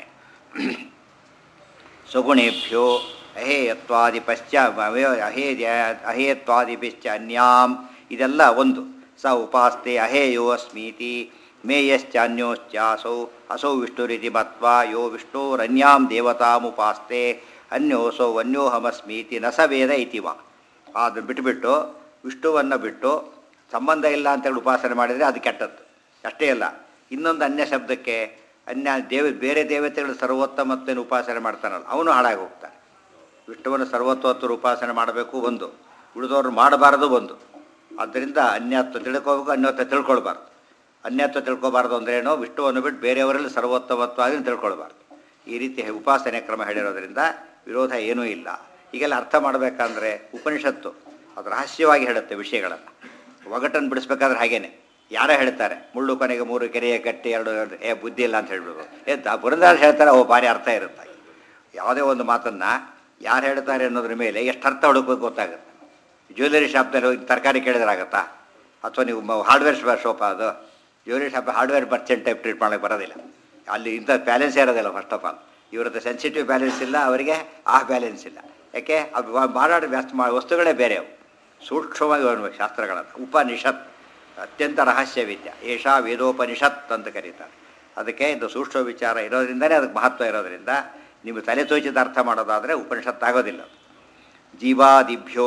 ಸುಗುಣೇಭ್ಯೋ ಅಹೇಯತ್ವಾದಿಪಶ್ಚ ಅಹೇಯ ಅಹೇಯತ್ವಾದಿಪಿಶ್ಚ ಅನ್ಯಾಂ ಇದೆಲ್ಲ ಒಂದು ಸ ಉಪಾಸ್ತೆ ಅಹೇಯೋ ಅಸ್ಮೀತಿ ಮೇಯಶ್ಚಾನ್ಯೋಶ್ಚಾಸೌ ಅಸೌ ವಿಷ್ಣುರಿತಿ ಮತ್ವಾ ಯೋ ವಿಷ್ಣೋರನ್ಯಾಂ ದೇವತಾಮುಪಾಸ್ತೆ ಅನ್ಯೋಸೌ ಅನ್ಯೋಹಮಸ್ಮೀತಿ ನ ಸ ವೇದ ಇತಿ ವಾ ಅದು ಬಿಟ್ಟುಬಿಟ್ಟು ವಿಷ್ಣುವನ್ನು ಬಿಟ್ಟು ಸಂಬಂಧ ಇಲ್ಲ ಅಂತೇಳಿ ಉಪಾಸನೆ ಮಾಡಿದರೆ ಅದು ಕೆಟ್ಟದ್ದು ಅಷ್ಟೇ ಅಲ್ಲ ಇನ್ನೊಂದು ಅನ್ಯ ಶಬ್ದಕ್ಕೆ ಅನ್ಯ ದೇವ ಬೇರೆ ದೇವತೆಗಳು ಸರ್ವೋತ್ತಮತ್ವನ ಉಪಾಸನೆ ಮಾಡ್ತಾನಲ್ಲ ಅವನು ಹಾಳಾಗಿ ಹೋಗ್ತಾನೆ ವಿಷ್ಣುವನ್ನು ಸರ್ವೋತ್ತಮತ್ವರ ಉಪಾಸನೆ ಮಾಡಬೇಕು ಒಂದು ಉಳಿದವರು ಮಾಡಬಾರದು ಒಂದು ಆದ್ದರಿಂದ ಅನ್ಯತ್ವ ತಿಳ್ಕೋಬೇಕು ಅನ್ಯತ್ವ ತಿಳ್ಕೊಳ್ಬಾರ್ದು ಅನ್ಯತ್ವ ತಿಳ್ಕೊಬಾರ್ದು ಅಂದ್ರೇನೋ ವಿಷ್ಣುವನ್ನು ಬಿಟ್ಟು ಬೇರೆಯವರಲ್ಲಿ ಸರ್ವೋತ್ತಮತ್ವ ಅದನ್ನು ತಿಳ್ಕೊಳ್ಬಾರ್ದು ಈ ರೀತಿ ಉಪಾಸನೆ ಕ್ರಮ ಹೇಳಿರೋದ್ರಿಂದ ವಿರೋಧ ಏನೂ ಇಲ್ಲ ಈಗೆಲ್ಲ ಅರ್ಥ ಮಾಡಬೇಕಂದ್ರೆ ಉಪನಿಷತ್ತು ಅದು ರಹಸ್ಯವಾಗಿ ಹೇಳುತ್ತೆ ವಿಷಯಗಳನ್ನು ಒಗಟನ್ನು ಬಿಡಿಸ್ಬೇಕಾದ್ರೆ ಹಾಗೇನೆ ಯಾರೋ ಹೇಳ್ತಾರೆ ಮುಳ್ಳು ಕೊನೆಗೆ ಮೂರು ಕೆರೆಯ ಕಟ್ಟಿ ಎರಡು ಎರಡು ಏ ಬುದ್ಧಿ ಇಲ್ಲ ಅಂತ ಹೇಳ್ಬಿಡು ಏ ದ- ಪುರಂದರ ಹೇಳ್ತಾರೆ ಓ ಭಾರಿ ಅರ್ಥ ಇರುತ್ತೆ ಯಾವುದೇ ಒಂದು ಮಾತನ್ನು ಯಾರು ಹೇಳ್ತಾರೆ ಅನ್ನೋದ್ರ ಮೇಲೆ ಎಷ್ಟು ಅರ್ಥ ಹುಡುಕಬೇಕು ಗೊತ್ತಾಗುತ್ತೆ ಜ್ಯುವೆಲರಿ ಶಾಪ್ನಲ್ಲಿ ಹೋಗಿ ತರಕಾರಿ ಕೇಳಿದ್ರಾಗತ್ತಾ ಅಥವಾ ನೀವು ಹಾರ್ಡ್ವೇರ್ ಶಾಪ್ ಅದು jewellery shop hardware merchant type treat ಮಾಡೋಕ್ಕೆ ಬರೋದಿಲ್ಲ ಅಲ್ಲಿ ಇಂಥ ಬ್ಯಾಲೆನ್ಸ್ ಇರೋದಿಲ್ಲ ಫಸ್ಟ್ ಆಫ್ ಆಲ್ ಇವ್ರದ್ದು ಸೆನ್ಸಿಟಿವ್ ಬ್ಯಾಲೆನ್ಸ್ ಇಲ್ಲ ಅವರಿಗೆ ಆ ಬ್ಯಾಲೆನ್ಸ್ ಇಲ್ಲ ಯಾಕೆ ಅದು ವ- ಮಾರಾಟ ವ್ಯಸ್ತ ಮಾ ವಸ್ತುಗಳೇ ಬೇರೆ ಅವು ಸೂಕ್ಷ್ಮವಾಗಿ ಅನ್ಬೇಕು ಶಾಸ್ತ್ರಗಳನ್ನು ಉಪನಿಷತ್ ಅತ್ಯಂತ ರಹಸ್ಯ ವಿದ್ಯೆ ಏಷಾ ವೇದೋಪನಿಷತ್ ಅಂತ ಕರೀತಾರೆ ಅದಕ್ಕೆ ಇದು ಸೂಕ್ಷ್ಮ ವಿಚಾರ ಇರೋದ್ರಿಂದನೇ ಅದಕ್ಕೆ ಮಹತ್ವ ಇರೋದ್ರಿಂದ ನೀವು ತಲೆ ತೋಚಿದ ಅರ್ಥ ಮಾಡೋದಾದರೆ ಉಪನಿಷತ್ ಆಗೋದಿಲ್ಲ ಜೀವಾದಿಭ್ಯೋ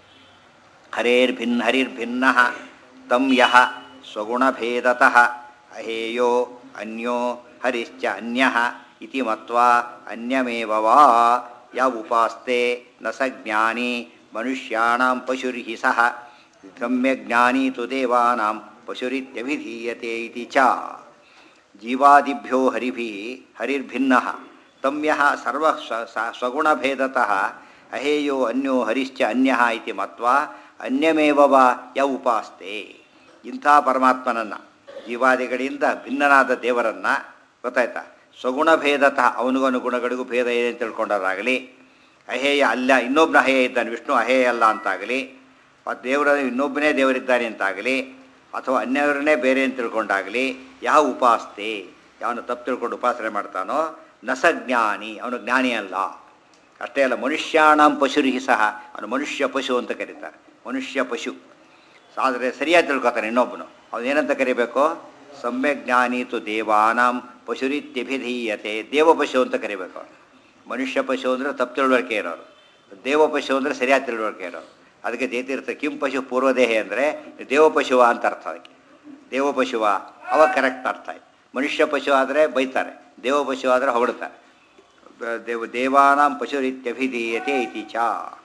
ಹರೇರ್ಭಿನ್ನ ಹರಿರ್ಭಿನ್ನ ತಂ ಯಃ ಸ್ವಗುಣಭೇದತಃ ಅಹೇಯೋ ಅನ್ಯೋ ಹರಿಶ್ಚ ಅನ್ಯ ಇತಿ ಮತ್ವಾ ಅನ್ಯಮೇವ ವಾ ಯ ಉಪಾಸ್ತೆ ನ ಸ ಜ್ಞಾನಿ ಮನುಷ್ಯಾಣಾಂ ಪಶುರ್ಹಿ ಸಹ ಗಮ್ಯಜ್ಞಾನಿ ತು ದೇವಾನಾಂ ಪಶುರಿತ್ಯಭಿಧೀಯತೆ ಇತಿ ಚ ಜೀವಾದಿಭ್ಯೋ ಹರಿಭಿ ಹರಿರ್ಭಿನ್ನ ತಂ ಯಃ ಸರ್ವ ಸ್ವ- ಸ- ಸ್ವಗುಣಭೇದತಃ ಅಹೇಯೋ ಅನ್ಯೋ ಹರಿಶ್ಚ ಅನ್ಯ ಇತಿ ಮತ್ವಾ ಅನ್ಯಮೇವ ವ ಯ ಉಪಾಸ್ತೆ ಇಂಥ ಪರಮಾತ್ಮನನ್ನು ಜೀವಾದಿಗಳಿಂದ ಭಿನ್ನನಾದ ದೇವರನ್ನು ಗೊತ್ತಾಯ್ತಾ ಸ್ವಗುಣ ಭೇದತಃ ಅವನಿಗನುಗುಣಗಳಿಗೂ ಭೇದ ಇದೆ ಅಂತ ತಿಳ್ಕೊಂಡಾಗಲಿ ಅಹೇಯ ಅಲ್ಲ ಇನ್ನೊಬ್ಬನ ಅಹೇಯ ಇದ್ದಾನೆ ವಿಷ್ಣು ಅಹೇಯ ಅಲ್ಲ ಅಂತಾಗಲಿ ಮತ್ತು ದೇವರ ಇನ್ನೊಬ್ಬನೇ ದೇವರಿದ್ದಾನೆ ಅಂತಾಗಲಿ ಅಥವಾ ಅನ್ಯವರನ್ನೇ ಬೇರೆ ಅಂತ ತಿಳ್ಕೊಂಡಾಗಲಿ ಯಾವ ಉಪಾಸ್ತೆ ಯಾವನು ತಪ್ಪು ತಿಳ್ಕೊಂಡು ಉಪಾಸನೆ ಮಾಡ್ತಾನೋ ನಸಜ್ಞಾನಿ ಅವನು ಜ್ಞಾನಿ ಅಲ್ಲ ಅಷ್ಟೇ ಅಲ್ಲ ಮನುಷ್ಯಾಣಂ ಪಶುರಿಹಿ ಸಹ ಅವನು ಮನುಷ್ಯ ಪಶು ಅಂತ ಕರೀತಾರೆ ಮನುಷ್ಯ ಪಶು ಆದರೆ ಸರಿಯಾಗಿ ತಿಳ್ಕೊತಾನೆ ಇನ್ನೊಬ್ಬನು ಅವನೇನಂತ ಕರಿಬೇಕು ಸಮ್ಯಕ್ ಜ್ಞಾನೀತು ದೇವಾನಾಂ ಪಶುರಿತ್ಯಭಿಧೀಯತೆ ದೇವ ಪಶು ಅಂತ ಕರಿಬೇಕು ಅವನು ಮನುಷ್ಯ ಪಶು ಅಂದರೆ ತಪ್ಪು ತಿಳುವಳಿಕೆ ಇರೋರು ದೇವ ಪಶು ಅಂದರೆ ಸರಿಯಾದ ತಿಳುವಳಿಕೆ ಇರೋರು ಅದಕ್ಕೆ ಜೇತಿರ್ಥ ಕಿಂ ಪಶು ಪೂರ್ವದೇಹ ಅಂದರೆ ದೇವ ಪಶುವ ಅಂತ ಅರ್ಥ ಅದಕ್ಕೆ ದೇವ ಪಶುವ ಅವಾಗ ಕರೆಕ್ಟ್ ಅರ್ಥ ಆಯ್ತು ಮನುಷ್ಯ ಪಶು ಆದರೆ ಬೈತಾರೆ ದೇವ ಪಶು ಆದರೆ ಹೊಗಳ್ತಾರೆ ಬ- ದೇವ ದೇವಾನಾಂ ಪಶುರಿತ್ಯಭಿಧೀಯತೆ ಇತಿ ಚ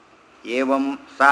ಏವಂ ಸ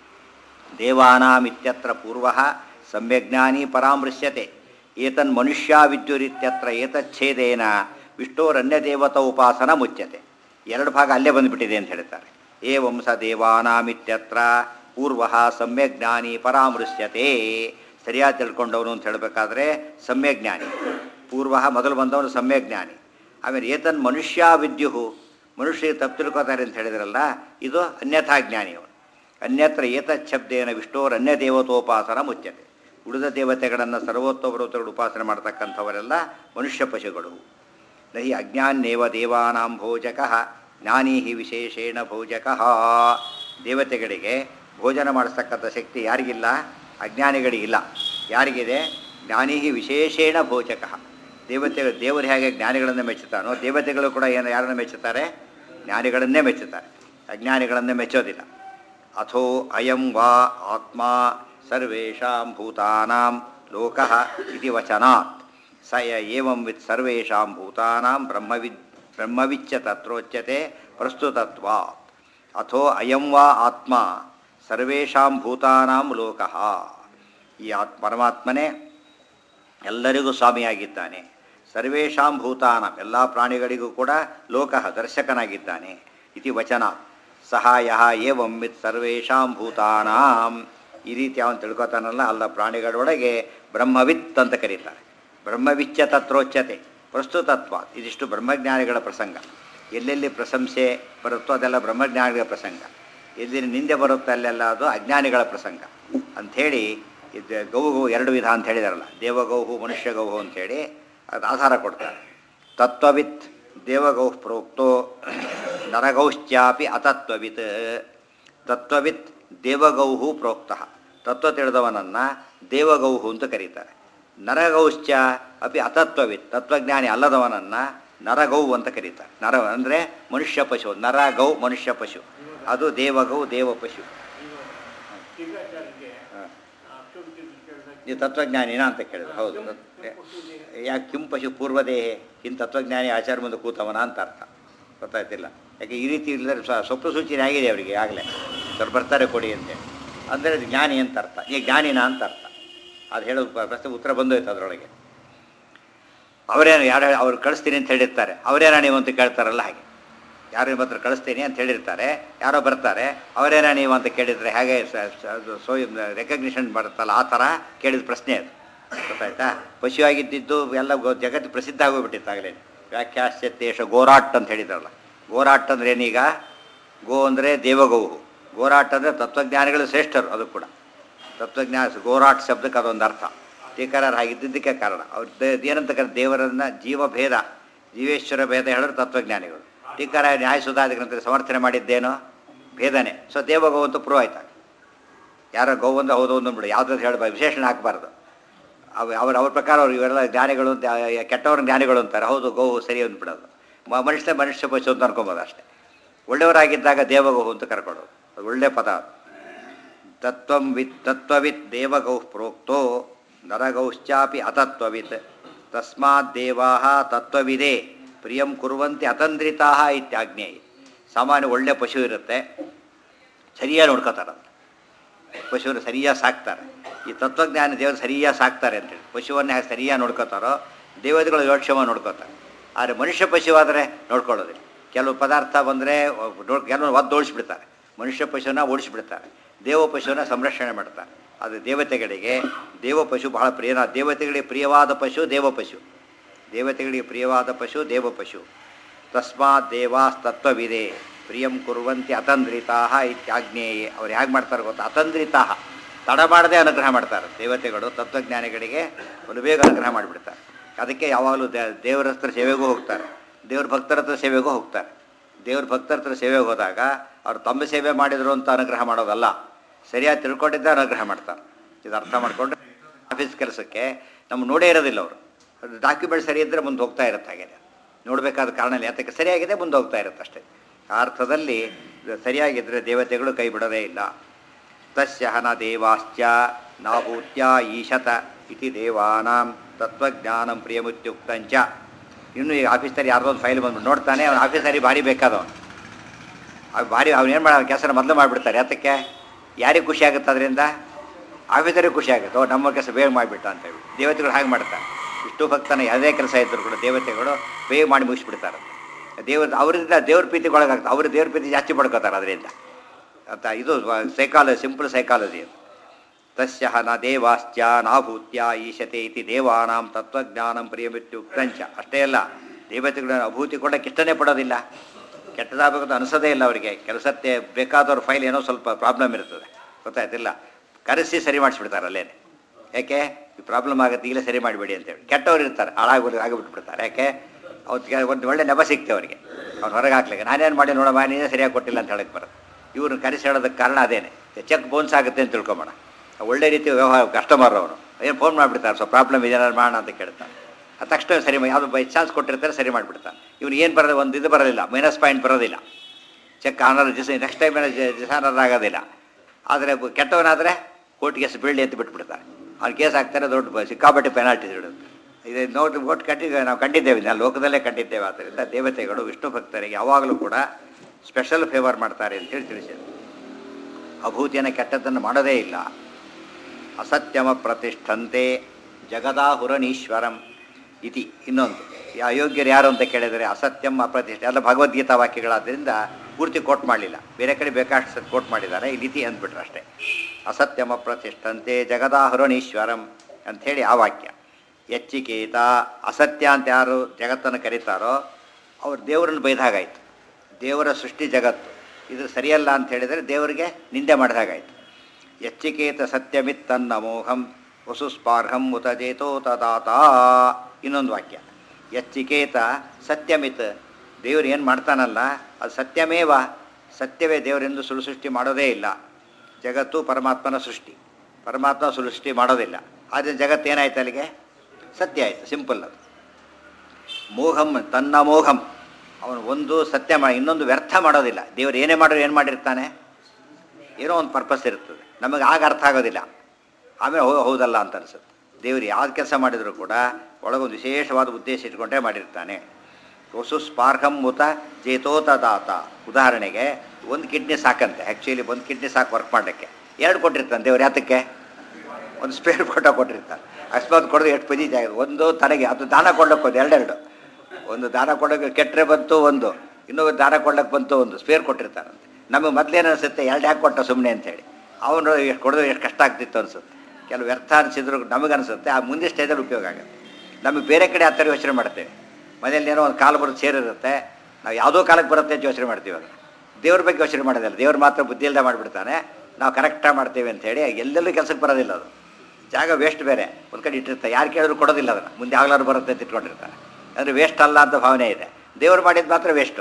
ದೇವಾನಾಮಿತ್ಯತ್ರ ಪೂರ್ವ ಸಮ್ಯಜ್ಞಾನಿ ಪರಾಮೃಶ್ಯತೆ ಏತನ್ ಮನುಷ್ಯ ವಿದ್ಯುರಿತ್ಯತ್ರ ಏತಚ್ಛೇದೇನ ವಿಷ್ಣೋರನ್ಯದೇವತ ಉಪಾಸನ ಮುಚ್ಯತೆ ಎರಡು ಭಾಗ ಅಲ್ಲೇ ಬಂದುಬಿಟ್ಟಿದೆ ಅಂತ ಹೇಳ್ತಾರೆ ಏವಂ ಸ ದೇವಾನಾಮಿತ್ಯತ್ರ ಪೂರ್ವ ಸಮ್ಯಜ್ಞಾನಿ ಪರಾಮೃಶ್ಯತೆ ಸರಿಯಾಗಿ ತಿಳ್ಕೊಂಡವನು ಅಂತ ಹೇಳಬೇಕಾದ್ರೆ ಸಮ್ಯಜ್ಞಾನಿ ಪೂರ್ವ ಮೊದಲು ಬಂದವನು ಸಮ್ಯಜ್ಞಾನಿ ಆಮೇಲೆ ಏತನ್ ಮನುಷ್ಯ ವಿದ್ಯು ಮನುಷ್ಯ ತಪ್ಪು ತಿಳ್ಕೊತಾರೆ ಅಂತ ಹೇಳಿದ್ರಲ್ಲ ಇದು ಅನ್ಯಥಾ ಜ್ಞಾನಿ ಅವನು ಅನ್ಯತ್ರ ಏತಚ್ಛಬ್ದೇನ ವಿಷ್ಣೋರ್ ಅನ್ಯ ದೇವತೋಪಾಸನ ಮುಚ್ಯತೆ ಉಳಿದ ದೇವತೆಗಳನ್ನು ಸರ್ವೋತ್ತಮರುತ್ತಗಳು ಉಪಾಸನೆ ಮಾಡ್ತಕ್ಕಂಥವರೆಲ್ಲ ಮನುಷ್ಯ ಪಶುಗಳು ನಹಿ ಅಜ್ಞಾನ್ಯೇವ ದೇವಾನಾಂ ಭೋಜಕ ಜ್ಞಾನೀ ವಿಶೇಷೇಣ ಭೋಜಕ ದೇವತೆಗಳಿಗೆ ಭೋಜನ ಮಾಡಿಸ್ತಕ್ಕಂಥ ಶಕ್ತಿ ಯಾರಿಗಿಲ್ಲ ಅಜ್ಞಾನಿಗಳಿಗಿಲ್ಲ ಯಾರಿಗಿದೆ ಜ್ಞಾನೀ ವಿಶೇಷೇಣ ಭೋಜಕ ದೇವತೆ ದೇವರು ಹೇಗೆ ಜ್ಞಾನಿಗಳನ್ನು ಮೆಚ್ಚುತ್ತಾನೋ ದೇವತೆಗಳು ಕೂಡ ಏನು ಯಾರನ್ನು ಮೆಚ್ಚುತ್ತಾರೆ ಜ್ಞಾನಿಗಳನ್ನೇ ಮೆಚ್ಚುತ್ತಾರೆ ಅಜ್ಞಾನಿಗಳನ್ನೇ ಮೆಚ್ಚೋದಿಲ್ಲ ಅಥೋ ಅಯಂ ವಾ ಆತ್ಮ ಸರ್ವೇಷಾಂ ಭೂತಾನಾಂ ಲೋಕಃ ಇತಿ ವಚನಾತ್ ಸ ಯ ಏವಂ ವಿತ್ ಸರ್ವೇಷಾಂ ಭೂತಾನಾಂ ಬ್ರಹ್ಮವಿದ್ ಬ್ರಹ್ಮವಿಚ್ಚ ತತ್ರೋಚ್ಯತೆ ಪ್ರಸ್ತುತತ್ವಾತ್ ಅಥೋ ಅಯಂ ವಾ ಆತ್ಮ ಸರ್ವೇಷಾಂ ಭೂತಾನಾಂ ಲೋಕಃ ಈ ಆತ್ ಪರಮಾತ್ಮನೇ ಎಲ್ಲರಿಗೂ ಸ್ವಾಮಿಯಾಗಿದ್ದಾನೆ ಸರ್ವೇಷಾಂ ಭೂತಾನಾಂ ಎಲ್ಲ ಪ್ರಾಣಿಗಳಿಗೂ ಕೂಡ ಲೋಕಃ ದರ್ಶಕನಾಗಿದ್ದಾನೆ ಇತಿ ವಚನ ಸಹಾಯ ಏವಂ ವಿತ್ ಸರ್ವೇಷಾಂ ಭೂತಾನಾಂ ಈ ರೀತಿ ಅವನು ತಿಳ್ಕೊತಾನಲ್ಲ ಅಲ್ಲ ಪ್ರಾಣಿಗಳೊಳಗೆ ಬ್ರಹ್ಮವಿತ್ ಅಂತ ಕರೀತಾರೆ ಬ್ರಹ್ಮವಿಚ್ಚ ತತ್ರೋಚ್ಯತೆ ಪ್ರಸ್ತುತತ್ವ ಇದಿಷ್ಟು ಬ್ರಹ್ಮಜ್ಞಾನಿಗಳ ಪ್ರಸಂಗ ಎಲ್ಲೆಲ್ಲಿ ಪ್ರಶಂಸೆ ಬರುತ್ತೋ ಅದೆಲ್ಲ ಬ್ರಹ್ಮಜ್ಞಾನಿಗಳ ಪ್ರಸಂಗ ಎಲ್ಲಿ ನಿಂದೆ ಬರುತ್ತೋ ಅಲ್ಲೆಲ್ಲ ಅದು ಅಜ್ಞಾನಿಗಳ ಪ್ರಸಂಗ ಅಂಥೇಳಿ ಇದು ಗೌಹು ಎರಡು ವಿಧ ಅಂತ ಹೇಳಿದಾರಲ್ಲ ದೇವಗೌಹು ಮನುಷ್ಯ ಗೌಹು ಅಂಥೇಳಿ ಅದು ಆಧಾರ ಕೊಡ್ತಾರೆ ತತ್ವವಿತ್ ದೇವಗೌಹ್ ಪ್ರೋಕ್ತೋ ನರಗೌಶ್ಚಾಪಿ ಅತತ್ವವಿತ್ ತತ್ವವಿತ್ ದೇವಗೌಹು ಪ್ರೋಕ್ತಃ ತತ್ವ ತಿಳಿದವನನ್ನು ದೇವಗೌಹು ಅಂತ ಕರೀತಾರೆ ನರಗೌಶ್ಚ ಅಪಿ ಅತತ್ವವಿತ್ ತತ್ವಜ್ಞಾನಿ ಅಲ್ಲದವನನ್ನು ನರಗೌ ಅಂತ ಕರೀತಾರೆ ನರ ಅಂದರೆ ಮನುಷ್ಯ ಪಶು ನರಗೌ ಮನುಷ್ಯ ಪಶು ಅದು ದೇವಗೌ ದೇವ ಪಶು ಹಾಂ ನೀವು ತತ್ವಜ್ಞಾನಿನ ಅಂತ ಕೇಳಿದ್ರೆ ಹೌದು ಯಾಕೆ ಕಿಂ ಪಶು ಪೂರ್ವದೇಹೆ ಇನ್ನು ತತ್ವಜ್ಞಾನಿ ಆಚಾರ ಮುಂದೆ ಕೂತವನ ಅಂತ ಅರ್ಥ ಗೊತ್ತಾಯ್ತಿಲ್ಲ ಯಾಕೆ ಈ ರೀತಿ ಇಲ್ಲದ್ರೆ ಸ್ವ ಸ್ವಪ್ನ ಸೂಚನೆ ಆಗಿದೆ ಅವರಿಗೆ ಆಗಲೇ ಸ್ವಲ್ಪ ಬರ್ತಾರೆ ಕೊಡಿ ಅಂತೇಳಿ ಅಂದರೆ ಅದು ಜ್ಞಾನಿ ಅಂತ ಅರ್ಥ ಈ ಜ್ಞಾನಿನ ಅಂತ ಅರ್ಥ ಅದು ಹೇಳೋ ಪ್ರಶ್ನೆ ಉತ್ತರ ಬಂದೋಯ್ತು ಅದರೊಳಗೆ ಅವರೇನು ಯಾರು ಅವ್ರು ಕಳಿಸ್ತೀನಿ ಅಂತ ಹೇಳಿರ್ತಾರೆ ಅವರೇನ ನೀವು ಅಂತ ಕೇಳ್ತಾರಲ್ಲ ಹಾಗೆ ಯಾರು ನಿಮ್ಮ ಹತ್ರ ಕಳಿಸ್ತೀನಿ ಅಂತ ಹೇಳಿರ್ತಾರೆ ಯಾರೋ ಬರ್ತಾರೆ ಅವರೇನ ನೀವು ಅಂತ ಕೇಳಿದರೆ ಹೇಗೆ ಸ- ಸ- ಅದು ಸೋ ರೆಕಗ್ನಿಷನ್ ಬರುತ್ತಲ್ಲ ಆ ಥರ ಕೇಳಿದ ಪ್ರಶ್ನೆ ಅದು ಗೊತ್ತಾಯ್ತಾ ಪಶುವಾಗಿದ್ದಿದ್ದು ಎಲ್ಲ ಗೋ ಜಗತ್ತು ಪ್ರಸಿದ್ಧ ಆಗೋಗ್ಬಿಟ್ಟಿತ್ತು ಆಗಲೇ ವ್ಯಾಖ್ಯಾಸ್ಯತೇಶ ಗೋರಾಟ್ ಅಂತ ಹೇಳಿದ್ರಲ್ಲ ಗೋರಾಟ್ ಅಂದ್ರೆ ಏನೀಗ ಗೋ ಅಂದರೆ ದೇವಗೌಹು ಗೋರಾಟ್ ಅಂದರೆ ತತ್ವಜ್ಞಾನಿಗಳು ಶ್ರೇಷ್ಠರು ಅದು ಕೂಡ ತತ್ವಜ್ಞಾನ ಗೋರಾಟ್ ಶಬ್ದಕ್ಕೆ ಅದೊಂದು ಅರ್ಥ ಟೀಕಾರರು ಹಾಗಿದ್ದಕ್ಕೆ ಕಾರಣ ಅವ್ರು ದೇ- ಏನಂತ ಕರೆ ದೇವರನ್ನ ಜೀವಭೇದ ಜೀವೇಶ್ವರ ಭೇದ ಹೇಳಿದ್ರೆ ತತ್ವಜ್ಞಾನಿಗಳು ಟೀಕಾರ ನ್ಯಾಯಸುಧಾದಿ ಗ್ರಂಥದ ಸಮರ್ಥನೆ ಮಾಡಿದ್ದೇನೋ ಭೇದನೆ ಸೊ ದೇವಗೌ ಅಂತ ಪ್ರೂವ್ ಆಯ್ತಾ ಯಾರೋ ಗೌ ಅಂದ್ರೆ ಹೌದು ಒಂದು ಬಿಡು ಯಾವುದಾದ್ರು ಹೇಳಬಾರ್ದು ವಿಶೇಷಣ ಹಾಕಬಾರ್ದು ಅವ ಅವ್ರ ಅವ್ರ ಪ್ರಕಾರ ಅವ್ರು ಇವರೆಲ್ಲ ಜ್ಞಾನಿಗಳು ಅಂತ ಕೆಟ್ಟವ್ರ ಜ್ಞಾನಿಗಳು ಅಂತಾರೆ ಹೌದು ಗೋ ಸರಿ ಅಂದ್ಬಿಡೋದು ಮ- ಮನುಷ್ಯ ಮನುಷ್ಯ ಪಶು ಅಂತ ಅನ್ಕೊಬೋದು ಅಷ್ಟೇ ಒಳ್ಳೆಯವರಾಗಿದ್ದಾಗ ದೇವಗೌ ಅಂತ ಕರ್ಕೊಳ್ಳೋದು ಅದು ಒಳ್ಳೆ ಪದ ಅದು ತತ್ವಂ ವಿತ್ ತತ್ವವಿತ್ ದೇವಗೌ ಪ್ರೋಕ್ತೋ ನರಗೌಶ್ಚಾಪಿ ಅತತ್ವವಿತ್ ತಸ್ಮಾತ್ ದೇವಾ ತತ್ವವಿದೆ ಪ್ರಿಯಂ ಕುರುವಂತೆ ಅತಂದ್ರಿತಾ ಇತ್ಯಾಜ್ಞೇಯ ಸಾಮಾನ್ಯ ಒಳ್ಳೆ ಪಶು ಇರುತ್ತೆ ಸರಿಯಾಗಿ ನೋಡ್ಕೋತಾರಂತ ಪಶುವನ್ನು ಸರಿಯಾಗಿ ಸಾಕ್ತಾರೆ ಈ ತತ್ವಜ್ಞಾನ ದೇವರು ಸರಿಯಾಗಿ ಸಾಕ್ತಾರೆ ಅಂತೇಳಿ ಪಶುವನ್ನು ಹೇಗೆ ಸರಿಯಾಗಿ ನೋಡ್ಕೋತಾರೋ ದೇವತೆಗಳು ಯೋಕ್ಷಮ ನೋಡ್ಕೋತಾರೆ ಆದರೆ ಮನುಷ್ಯ ಪಶುವಾದರೆ ನೋಡ್ಕೊಳ್ಳೋದಿಲ್ಲ ಕೆಲವು ಪದಾರ್ಥ ಬಂದರೆ ಕೆಲವು ಒದ್ದು ಓಡಿಸ್ಬಿಡ್ತಾರೆ ಮನುಷ್ಯ ಪಶುವನ್ನ ಓಡಿಸ್ಬಿಡ್ತಾರೆ ದೇವ ಪಶುವನ್ನ ಸಂರಕ್ಷಣೆ ಮಾಡ್ತಾರೆ ಅದು ದೇವತೆಗಳಿಗೆ ದೇವ ಪಶು ಬಹಳ ಪ್ರಿಯನ ದೇವತೆಗಳಿಗೆ ಪ್ರಿಯವಾದ ಪಶು ದೇವ ಪಶು ದೇವತೆಗಳಿಗೆ ಪ್ರಿಯವಾದ ಪಶು ದೇವ ಪಶು ತಸ್ಮಾತ್ ದೇವಾಸ್ತತ್ವವಿದೆ ಪ್ರಿಯಂ ಕುರುವಂತೆ ಅತಂದ್ರಿತಾ ಇತ್ಯಾಜ್ಞೇಯೇ ಅವ್ರು ಹೇಗೆ ಮಾಡ್ತಾರೆ ಗೊತ್ತಾ ಅತಂದ್ರಿತಾ ತಡ ಮಾಡದೆ ಅನುಗ್ರಹ ಮಾಡ್ತಾರೆ ದೇವತೆಗಳು ತತ್ವಜ್ಞಾನಿಗಳಿಗೆ ಒಂದು ಬೇಗ ಅನುಗ್ರಹ ಮಾಡಿಬಿಡ್ತಾರೆ ಅದಕ್ಕೆ ಯಾವಾಗಲೂ ದೇ ದೇವರ ಹತ್ರ ಸೇವೆಗೂ ಹೋಗ್ತಾರೆ ದೇವ್ರ ಭಕ್ತರ ಹತ್ರ ಸೇವೆಗೂ ಹೋಗ್ತಾರೆ ದೇವ್ರ ಭಕ್ತರ ಹತ್ರ ಸೇವೆಗೆ ಹೋದಾಗ ಅವ್ರು ತಮ್ಮ ಸೇವೆ ಮಾಡಿದ್ರು ಅಂತ ಅನುಗ್ರಹ ಮಾಡೋದಲ್ಲ ಸರಿಯಾಗಿ ತಿಳ್ಕೊಂಡಿದ್ದ ಅನುಗ್ರಹ ಮಾಡ್ತಾರೆ ಇದು ಅರ್ಥ ಮಾಡಿಕೊಂಡ್ರೆ ಆಫೀಸ್ ಕೆಲಸಕ್ಕೆ ನಮ್ಮ ನೋಡೇ ಇರೋದಿಲ್ಲ ಅವರು ಅದು ಡಾಕ್ಯುಮೆಂಟ್ ಸರಿ ಇದ್ದರೆ ಮುಂದೆ ಹೋಗ್ತಾ ಇರುತ್ತೆ ಹಾಗೆ ನೋಡಬೇಕಾದ ಕಾರಣ ಇಲ್ಲ ಯಾತಕ್ಕೆ ಸರಿಯಾಗಿದೆ ಮುಂದೆ ಹೋಗ್ತಾ ಇರುತ್ತೆ ಅಷ್ಟೇ ಆ ಅರ್ಥದಲ್ಲಿ ಇದು ಸರಿಯಾಗಿದ್ದರೆ ದೇವತೆಗಳು ಕೈ ಬಿಡೋದೇ ಇಲ್ಲ ತಸ್ಯ ಹನ ದೇವಾಶ್ಚ ನಾಭೂತ್ಯ ಈಶತ ಇತಿ ದೇವಾನಾಂ ತತ್ವಜ್ಞಾನಂ ಪ್ರಿಯಮುತ್ಯುಕ್ತಂಚ ಇನ್ನು ಈ ಆಫೀಸರ್ ಯಾರ್ದೋ ಒಂದು ಫೈಲ್ ಬಂದು ನೋಡ್ತಾನೆ ಅವ್ನು ಆಫೀಸರಿಗೆ ಭಾರಿ ಬೇಕಾದವನು ಅವ್ನು ಭಾರಿ ಅವ್ನು ಏನು ಮಾಡೋ ಕೆಲಸನ ಮೊದಲು ಮಾಡಿಬಿಡ್ತಾರೆ ಯಾತಕ್ಕೆ ಯಾರಿಗೆ ಖುಷಿ ಆಗುತ್ತೆ ಅದರಿಂದ ಆಫೀಸರಿಗೆ ಖುಷಿ ಆಗುತ್ತೆ ಓ ನಮ್ಮ ಕೆಲಸ ಬೇಗ ಮಾಡಿಬಿಟ್ಟ ಅಂತ ಹೇಳಿ ದೇವತೆಗಳು ಹಾಗೆ ಮಾಡ್ತಾರೆ ಇಷ್ಟು ಭಕ್ತನ ಯಾವುದೇ ಕೆಲಸ ಇದ್ದರೂ ಕೂಡ ದೇವತೆಗಳು ಬೇಗ ಮಾಡಿ ಮುಗಿಸ್ಬಿಡ್ತಾರೆ ದೇವ್ರ ಅವರಿಂದ ದೇವ್ರ ಪ್ರೀತಿಗೊಳಗಾಗ್ತದೆ ಅವ್ರ ದೇವ್ರ ಪ್ರೀತಿ ಜಾಸ್ತಿ ಪಡ್ಕೋತಾರೆ ಅದರಿಂದ ಅಂತ ಇದು ಸೈಕಾಲಜಿ ಸಿಂಪಲ್ ಸೈಕಾಲಜಿ ಅದು ತಸ್ಯ ನ ದೇವಾಶ್ಚ ನಾಭೂತ್ಯ ಈಶತೆ ಇತಿ ದೇವಾನಾಂ ತತ್ವಜ್ಞಾನಂ ಪ್ರಿಯಮಿತ್ಯುಕ್ತಂಚ ಅಷ್ಟೇ ಅಲ್ಲ ದೇವತೆಗಳ ಅಭೂತಿ ಕೊಡೋಕೆ ಇಷ್ಟನೇ ಪಡೋದಿಲ್ಲ ಕೆಟ್ಟದಾಗಬೇಕಂತ ಅನಿಸೋದೇ ಇಲ್ಲ ಅವರಿಗೆ ಕೆಲಸತ್ತೆ ಬೇಕಾದವ್ರ ಫೈಲ್ ಏನೋ ಸ್ವಲ್ಪ ಪ್ರಾಬ್ಲಮ್ ಇರ್ತದೆ ಗೊತ್ತಾಯ್ತಿಲ್ಲ ಕರೆಸಿ ಸರಿ ಮಾಡಿಸ್ಬಿಡ್ತಾರೆ ಅಲ್ಲೇನೆ ಯಾಕೆ ಈ ಪ್ರಾಬ್ಲಮ್ ಆಗುತ್ತೆ ಈಗಲೇ ಸರಿ ಮಾಡಿಬಿಡಿ ಅಂತೇಳಿ ಕೆಟ್ಟವ್ರು ಇರ್ತಾರೆ ಹಾಳಾಗಿ ಆಗಿಬಿಟ್ಬಿಡ್ತಾರೆ ಯಾಕೆ ಅವ್ರಿಗೆ ಒಂದು ಒಳ್ಳೆ ನೆಪ ಸಿಕ್ತೆ ಅವರಿಗೆ ಅವ್ನು ಹೊರಗೆ ಹಾಕ್ಲಿಕ್ಕೆ ನಾನೇನು ಮಾಡಿ ನೋಡಮ್ಮ ನೀನೇ ಸರಿಯಾಗಿ ಕೊಟ್ಟಿಲ್ಲ ಅಂತ ಹೇಳಕ್ಕೆ ಬರೋದು ಇವ್ರನ್ನ ಕರೆಸಿ ಹೇಳೋದಕ್ಕೆ ಕಾರಣ ಅದೇನೆ ಚೆಕ್ ಬೋನ್ಸ್ ಆಗುತ್ತೆ ಅಂತ ತಿಳ್ಕೊಂಬೋಣ ಒಳ್ಳೆ ರೀತಿ ವ್ಯವಹಾರ ಕಸ್ಟಮರ್ ಅವರು ಏನು ಫೋನ್ ಮಾಡಿಬಿಡ್ತಾರೆ ಸೊ ಪ್ರಾಬ್ಲಮ್ ಇದೆ ಏನಾದ್ರು ಮಾಡೋಣ ಅಂತ ಕೇಳ್ತಾನೆ ಅದು ತಕ್ಷಣ ಸರಿ ಮಾ- ಯಾವುದು ಬೈ ಚಾನ್ಸ್ ಕೊಟ್ಟಿರ್ತಾರೆ ಸರಿ ಮಾಡಿಬಿಡ್ತಾನೆ ಇವ್ನು ಏನು ಬರೋದು ಒಂದು ಇದು ಬರೋದಿಲ್ಲ ಮೈನಸ್ ಪಾಯಿಂಟ್ ಬರೋದಿಲ್ಲ ಚೆಕ್ ಆನರ್ ಜಿಸ್ ನೆಕ್ಸ್ಟ್ ಟೈಮ್ ಜಿಸಾನರ್ ಆಗೋದಿಲ್ಲ ಆದರೆ ಕೆಟ್ಟವನಾದರೆ ಕೋರ್ಟ್ ಕೇಸ್ ಬೀಳಲಿ ಅಂತ ಬಿಟ್ಬಿಡ್ತಾರೆ ಅವ್ನು ಕೇಸ್ ಹಾಕ್ತಾರೆ ದೊಡ್ಡ ಬ- ಸಿಕ್ಕಾಪಟ್ಟೆ ಪೆನಾಲ್ಟಿ ಇಡುತ್ತೆ ಇದು ನೋಡಿ ಒಟ್ಟು ಕಟ್ಟಿ ನಾವು ಕಂಡಿದ್ದೇವೆ ನಾವು ಲೋಕದಲ್ಲೇ ಕಂಡಿದ್ದೇವೆ ಆದ್ದರಿಂದ ದೇವತೆಗಳು ವಿಷ್ಣು ಭಕ್ತರಿಗೆ ಯಾವಾಗಲೂ ಕೂಡ ಸ್ಪೆಷಲ್ ಫೇವರ್ ಮಾಡ್ತಾರೆ ಅಂತೇಳಿ ತಿಳಿಸಿದ್ರು ಅಭೂತಿಯನ್ನು ಕೆಟ್ಟದ್ದನ್ನು ಮಾಡೋದೇ ಇಲ್ಲ ಅಸತ್ಯಮ ಪ್ರತಿಷ್ಠಂತೆ ಜಗದಾಹುರನೀಶ್ವರಂ ಇತಿ ಇನ್ನೊಂದು ಈ ಅಯೋಗ್ಯರು ಯಾರು ಅಂತ ಕೇಳಿದರೆ ಅಸತ್ಯಂ ಅಪ್ರತಿಷ್ಠೆ ಎಲ್ಲ ಭಗವದ್ಗೀತಾ ವಾಕ್ಯಗಳಾದ್ದರಿಂದ ಪೂರ್ತಿ ಕೋಟ್ ಮಾಡಲಿಲ್ಲ ಬೇರೆ ಕಡೆ ಬೇಕಾಷ್ಟು ಸತ್ ಕೋಟ್ ಮಾಡಿದ್ದಾರೆ ಈ ರೀತಿ ಅಂದ್ಬಿಟ್ರು ಅಷ್ಟೇ ಅಸತ್ಯಮ ಪ್ರತಿಷ್ಠಂತೆ ಜಗದಾಹುರನೀಶ್ವರಂ ಅಂಥೇಳಿ ಆ ವಾಕ್ಯ ಎಚ್ಚಿಕೇತ ಅಸತ್ಯ ಅಂತ ಯಾರು ಜಗತ್ತನ್ನು ಕರೀತಾರೋ ಅವ್ರು ದೇವರನ್ನು ಬೈದಾಗಾಯ್ತು ದೇವರ ಸೃಷ್ಟಿ ಜಗತ್ತು ಇದು ಸರಿಯಲ್ಲ ಅಂತ ಹೇಳಿದರೆ ದೇವರಿಗೆ ನಿಂದೆ ಮಾಡಿದಾಗಾಯ್ತು ಎಚ್ಚಿಕೇತ ಸತ್ಯಮಿತ್ತನ್ನ ಮೋಹಂ ವಸುಸ್ಪಾರ್ಹಂ ಉತ ಚೇತೋ ತದಾತ ಇನ್ನೊಂದು ವಾಕ್ಯ ಎಚ್ಚಿಕೇತ ಸತ್ಯಮಿತ್ ದೇವರು ಏನು ಮಾಡ್ತಾನಲ್ಲ ಅದು ಸತ್ಯಮೇವ ಸತ್ಯವೇ ದೇವರೆಂದು ಸುಳ್ಳು ಸೃಷ್ಟಿ ಮಾಡೋದೇ ಇಲ್ಲ ಜಗತ್ತು ಪರಮಾತ್ಮನ ಸೃಷ್ಟಿ ಪರಮಾತ್ಮ ಸೃಷ್ಟಿ ಮಾಡೋದಿಲ್ಲ ಆದರೆ ಜಗತ್ತು ಏನಾಯ್ತು ಅಲ್ಲಿಗೆ ಸತ್ಯ ಆಯಿತು ಸಿಂಪಲ್ ಅದು ಮೋಹಂ ತನ್ನ ಮೋಹಂ ಅವನು ಒಂದು ಸತ್ಯ ಮಾಡಿ ಇನ್ನೊಂದು ವ್ಯರ್ಥ ಮಾಡೋದಿಲ್ಲ ದೇವರು ಏನೇ ಮಾಡೋರು ಏನು ಮಾಡಿರ್ತಾನೆ ಏನೋ ಒಂದು ಪರ್ಪಸ್ ಇರ್ತದೆ ನಮಗೆ ಆಗ ಅರ್ಥ ಆಗೋದಿಲ್ಲ ಆಮೇಲೆ ಹೋ ಹೌದಲ್ಲ ಅಂತ ಅನಿಸುತ್ತೆ ದೇವರು ಯಾವ್ದು ಕೆಲಸ ಮಾಡಿದರೂ ಕೂಡ ಒಳಗೊಂದು ವಿಶೇಷವಾದ ಉದ್ದೇಶ ಇಟ್ಕೊಂಡೇ ಮಾಡಿರ್ತಾನೆ ವಸು ಸ್ಪಾರ್ಹಂ ಮುತ ಜೇತೋತ ದಾತ ಉದಾಹರಣೆಗೆ ಒಂದು ಕಿಡ್ನಿ ಸಾಕಂತೆ ಆ್ಯಕ್ಚುಲಿ ಒಂದು ಕಿಡ್ನಿ ಸಾಕು ವರ್ಕ್ ಮಾಡಲಿಕ್ಕೆ ಎರಡು ಕೊಟ್ಟಿರ್ತಾನೆ ದೇವ್ರು ಯಾತಕ್ಕೆ ಒಂದು ಸ್ಪೇರ್ ಫೋಟೋ ಕೊಟ್ಟಿರ್ತಾನೆ ಅಕಸ್ಮಾತ್ ಕೊಡೋದು ಎಷ್ಟು ಪದಿ ಜಾಗ ಒಂದು ತನಗೆ ಅದು ದಾನ ಕೊಡ್ಲಿಕ್ಕೆ ಒಂದು ಎರಡೆರಡು ಒಂದು ದಾನ ಕೊಡೋಕೆ ಕೆಟ್ಟರೆ ಬಂತು ಒಂದು ಇನ್ನೊಂದು ದಾನ ಕೊಡ್ಲಿಕ್ಕೆ ಬಂತು ಒಂದು ಸ್ಪೇರ್ ಕೊಟ್ಟಿರ್ತಾನಂತೆ ನಮಗೆ ಮೊದಲೇನು ಅನಿಸುತ್ತೆ ಎರಡು ಯಾಕೆ ಕೊಟ್ಟ ಸುಮ್ಮನೆ ಅಂತೇಳಿ ಅವನು ಎಷ್ಟು ಕೊಡೋದು ಎಷ್ಟು ಕಷ್ಟ ಆಗ್ತಿತ್ತು ಅನಿಸುತ್ತೆ ಕೆಲವು ವ್ಯರ್ಥ ಅನಿಸಿದ್ರು ನಮಗನ್ಸುತ್ತೆ ಆ ಮುಂದೆ ಸ್ಟೇಜಲ್ಲಿ ಉಪಯೋಗ ಆಗುತ್ತೆ ನಮಗೆ ಬೇರೆ ಕಡೆ ಆ ಥರ ಯೋಚನೆ ಮಾಡ್ತೇವೆ ಮನೇಲಿ ಏನೋ ಒಂದು ಕಾಲು ಬರೋದು ಸೇರಿರುತ್ತೆ ನಾವು ಯಾವುದೋ ಕಾಲಕ್ಕೆ ಬರುತ್ತೆ ಅಂತ ಯೋಚನೆ ಮಾಡ್ತೀವಿ ಅದನ್ನು ದೇವ್ರ ಬಗ್ಗೆ ಯೋಚನೆ ಮಾಡೋದಿಲ್ಲ ದೇವ್ರು ಮಾತ್ರ ಬುದ್ಧಿ ಇಲ್ಲದೆ ಮಾಡಿಬಿಡ್ತಾನೆ ನಾವು ಕರೆಕ್ಟಾಗಿ ಮಾಡ್ತೀವಿ ಅಂತ ಹೇಳಿ ಎಲ್ಲೆಲ್ಲೂ ಕೆಲಸಕ್ಕೆ ಬರೋದಿಲ್ಲ ಅದು ಜಾಗ ವೇಸ್ಟ್ ಬೇರೆ ಒಂದು ಕಡೆ ಇಟ್ಟಿರ್ತಾರೆ ಯಾರು ಕೇಳಿದ್ರು ಕೊಡೋದಿಲ್ಲ ಅದನ್ನು ಮುಂದೆ ಆಗ್ಲಾರು ಬರುತ್ತೆ ಅಂತ ಇಟ್ಕೊಂಡಿರ್ತಾರೆ ಅಂದರೆ ವೇಸ್ಟ್ ಅಲ್ಲ ಅಂತ ಭಾವನೆ ಇದೆ ದೇವ್ರು ಮಾಡಿದ್ದು ಮಾತ್ರ ವೇಸ್ಟು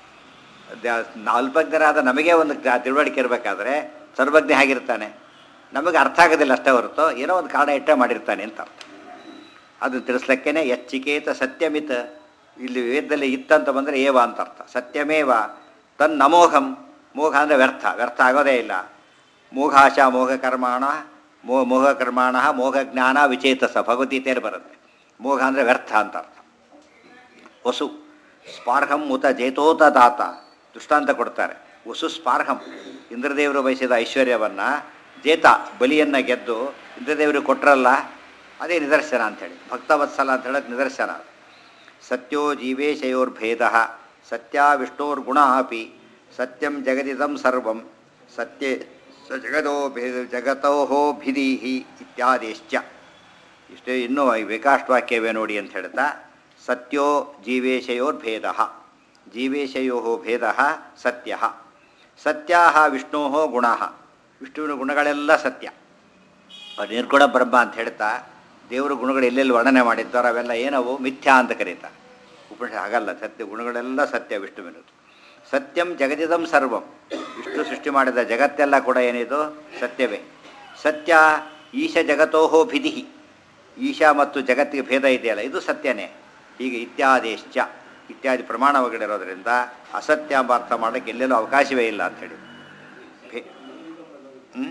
ಅಲ್ಪಜ್ಞರಾದ ನಮಗೆ ಒಂದು ಜ್ಞಾ- ತಿಳುವಳಿಕೆ ಇರಬೇಕಾದ್ರೆ ಸರ್ವಜ್ಞ ಆಗಿರ್ತಾನೆ ನಮಗೆ ಅರ್ಥ ಆಗೋದಿಲ್ಲ ಅಷ್ಟೇ ಹೊರತು ಏನೋ ಒಂದು ಕಾರಣ ಇಟ್ಟೇ ಮಾಡಿರ್ತಾನೆ ಅಂತ ಅರ್ಥ ಅದು ತಿಳಿಸ್ಲಿಕ್ಕೇನೆ ಎಚ್ಚಿಕೇತ ಸತ್ಯಮಿತ ಇಲ್ಲಿ ವೇದದಲ್ಲಿ ಇತ್ತಂತ ಬಂದರೆ ಏವ ಅಂತ ಅರ್ಥ ಸತ್ಯಮೇವ ತನ್ನ ಅಮೋಘಂ ಮೋಘ ಅಂದರೆ ವ್ಯರ್ಥ ವ್ಯರ್ಥ ಆಗೋದೇ ಇಲ್ಲ ಮೋಘಾಶ ಮೋಘ ಕರ್ಮಾಣ ಮೋ ಮೋಹ ಕರ್ಮಾಣ ಮೋಹ ಜ್ಞಾನ ವಿಚೇತಸ ಭಗವದ್ಗೀತೆಯಲ್ಲಿ ಬರುತ್ತೆ ಮೋಘ ಅಂದರೆ ವ್ಯರ್ಥ ಅಂತ ಅರ್ಥ ವಸು ಸ್ಪಾರ್ಹಂ ಉತ ಜೇತೋತ ದಾತ ದೃಷ್ಟಾಂತ ಕೊಡ್ತಾರೆ ವಸು ಸ್ಪಾರ್ಹಂ ಇಂದ್ರದೇವರು ಬಯಸಿದ ಐಶ್ವರ್ಯವನ್ನು ಜೇತ ಬಲಿಯನ್ನು ಗೆದ್ದು ಇಂದ್ರದೇವರು ಕೊಟ್ಟರಲ್ಲ ಅದೇ ನಿದರ್ಶನ ಅಂಥೇಳಿ ಭಕ್ತವತ್ಸಲ ಅಂತ ಹೇಳೋಕ್ಕೆ ನಿದರ್ಶನ ಅದು. ಸತ್ಯೋ ಜೀವೇಶಯೋರ್ಭೇದ ಸತ್ಯ ವಿಷ್ಣೋರ್ಗುಣ ಅಪಿ ಸತ್ಯಂ ಜಗದಿದಂ ಸರ್ವಂ ಸತ್ಯ ಸ ಜಗದೋ ಭೇದ ಜಗತೋ ಭಿದೀಹಿ ಇತ್ಯಾದಿಶ್ಚ ಇಷ್ಟೇ ಇನ್ನೂ ಈ ವಿಕಾಷ್ಟವಾಕ್ಯವೇ ನೋಡಿ ಅಂತ ಹೇಳ್ತಾ ಸತ್ಯೋ ಜೀವೇಶಯೋರ್ಭೇದ ಜೀವೇಶಯೋ ಭೇದ ಸತ್ಯ ಸತ್ಯಾ ವಿಷ್ಣೋ ಗುಣ ವಿಷ್ಣುವಿನ ಗುಣಗಳೆಲ್ಲ ಸತ್ಯ ಅದು ನಿರ್ಗುಣ ಬ್ರಹ್ಮ ಅಂತ ಹೇಳ್ತಾ ದೇವರ ಗುಣಗಳು ಎಲ್ಲೆಲ್ಲಿ ವರ್ಣನೆ ಮಾಡಿದ್ದಾರೋ ಅವೆಲ್ಲ ಏನವು ಮಿಥ್ಯಾ ಅಂತ ಕರೀತಾರೆ ಉಪನಿಷತ್ ಹಾಗಲ್ಲ ಸತ್ಯ ಗುಣಗಳೆಲ್ಲ ಸತ್ಯ ವಿಷ್ಣುವಿನದು ಸತ್ಯಂ ಜಗದಿದಂ ಸರ್ವಂ ವಿಷ್ಣು ಸೃಷ್ಟಿ ಮಾಡಿದ ಜಗತ್ತೆಲ್ಲ ಕೂಡ ಏನಿದು ಸತ್ಯವೇ ಸತ್ಯ ಈಶ ಜಗತೋಹೋ ಭಿದಿಹಿ ಈಶಾ ಮತ್ತು ಜಗತ್ತಿಗೆ ಭೇದ ಇದೆಯಲ್ಲ ಇದು ಸತ್ಯನೇ ಹೀಗೆ ಇತ್ಯಾದೇಶ್ಚ ಇತ್ಯಾದಿ ಪ್ರಮಾಣಗಳಿರೋದ್ರಿಂದ ಅಸತ್ಯ ಎಂಬ ಅರ್ಥ ಮಾಡೋಕ್ಕೆ ಎಲ್ಲೆಲ್ಲೂ ಅವಕಾಶವೇ ಇಲ್ಲ ಅಂಥೇಳಿ ಭೇ ಹ್ಞೂ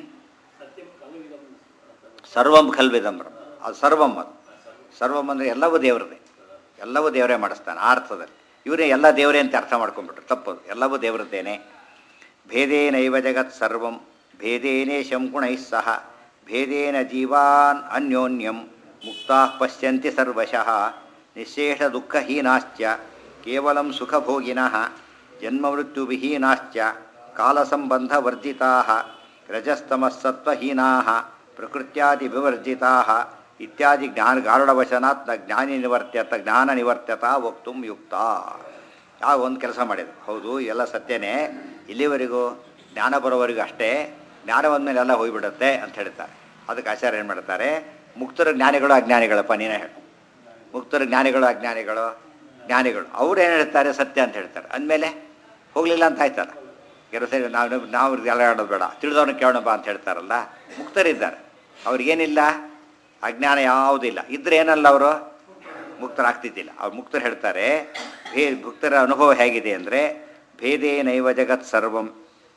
ಸರ್ವಂ ಖಲ್ವಿದಂ ಬ್ರಹ್ಮ ಅದು ಸರ್ವಂ ಅದು ಸರ್ವಂ ಅಂದರೆ ಎಲ್ಲವೂ ದೇವರದೇ ಎಲ್ಲವೂ ದೇವರೇ ಮಾಡಿಸ್ತಾನೆ ಆ ಅರ್ಥದಲ್ಲಿ ಇವರೇ ಎಲ್ಲ ದೇವರೇ ಅಂತ ಅರ್ಥ ಮಾಡ್ಕೊಂಡ್ಬಿಟ್ರು ತಪ್ಪದು ಎಲ್ಲವೂ ದೇವರದ್ದೇನೆ ಭೇದೇನೈವ ಜಗತ್ ಸರ್ವಂ ಭೇದೇನೇ ಶಂಕುಣೈಃ ಸಹ ಭೇದೇನ ಜೀವಾನ್ ಅನ್ಯೋನ್ಯಂ ಮುಕ್ತಾ ಪಶ್ಯಂತಿ ಸರ್ವಶಃ ನಿಶೇಷ ದುಃಖಹೀನಾಶ್ಚ ಕೇವಲಂ ಸುಖಭೋಗಿನಃ ಜನ್ಮಮೃತ್ಯುವಿಹೀನಾಶ್ಚ ಕಾಲಸಂಬಂಧವರ್ಜಿತಾ ರಜಸ್ತಮಸ್ಸತ್ವಹೀನಾ ಪ್ರಕೃತ್ಯಾದಿ ವಿವರ್ಜಿತಾ ಇತ್ಯಾದಿ ಜ್ಞಾನ ಗಾರುಡವಚನಾತ್ ನ ಜ್ಞಾನಿ ನಿವರ್ತ್ಯತ ಜ್ಞಾನ ನಿವರ್ತ್ಯತ ವಕ್ತುಂ ಯುಕ್ತ ಯಾವ ಒಂದು ಕೆಲಸ ಮಾಡಿದ್ರು ಹೌದು ಎಲ್ಲ ಸತ್ಯನೇ ಇಲ್ಲಿವರೆಗೂ ಜ್ಞಾನ ಬರೋವರೆಗೂ ಅಷ್ಟೇ ಜ್ಞಾನ ಬಂದಮೇಲೆ ಎಲ್ಲ ಹೋಗ್ಬಿಡುತ್ತೆ ಅಂತ ಹೇಳ್ತಾರೆ ಅದಕ್ಕೆ ಆಚಾರ್ಯ ಏನು ಮಾಡ್ತಾರೆ ಮುಕ್ತರ ಜ್ಞಾನಿಗಳು ಅಜ್ಞಾನಿಗಳಪ್ಪ ನೀನೇ ಹೇಳು ಮುಕ್ತರ ಜ್ಞಾನಿಗಳು ಅಜ್ಞಾನಿಗಳು ಜ್ಞಾನಿಗಳು ಅವ್ರು ಏನು ಹೇಳ್ತಾರೆ ಸತ್ಯ ಅಂತ ಹೇಳ್ತಾರೆ ಅಂದಮೇಲೆ ಹೋಗಲಿಲ್ಲ ಅಂತ ಆಯ್ತಲ್ಲ ಕೆಲವು ಸರಿ ನಾವು ನಾವು ಎಲ್ಲ ಆಡೋದು ಬೇಡ ತಿಳಿದವ್ರನ್ನ ಕೇಳೋಣ ಬಾ ಅಂತ ಹೇಳ್ತಾರಲ್ಲ ಮುಕ್ತರಿದ್ದಾರೆ ಅವ್ರಿಗೇನಿಲ್ಲ ಅಜ್ಞಾನ ಯಾವುದಿಲ್ಲ ಇದ್ರೆ ಏನಲ್ಲ ಅವರು ಮುಕ್ತರಾಗ್ತಿದ್ದಿಲ್ಲ ಅವ್ರು ಮುಕ್ತರು ಹೇಳ್ತಾರೆ ಭೇ ಭಕ್ತರ ಅನುಭವ ಹೇಗಿದೆ ಅಂದರೆ ಭೇದೇನೈವ ಜಗತ್ ಸರ್ವಂ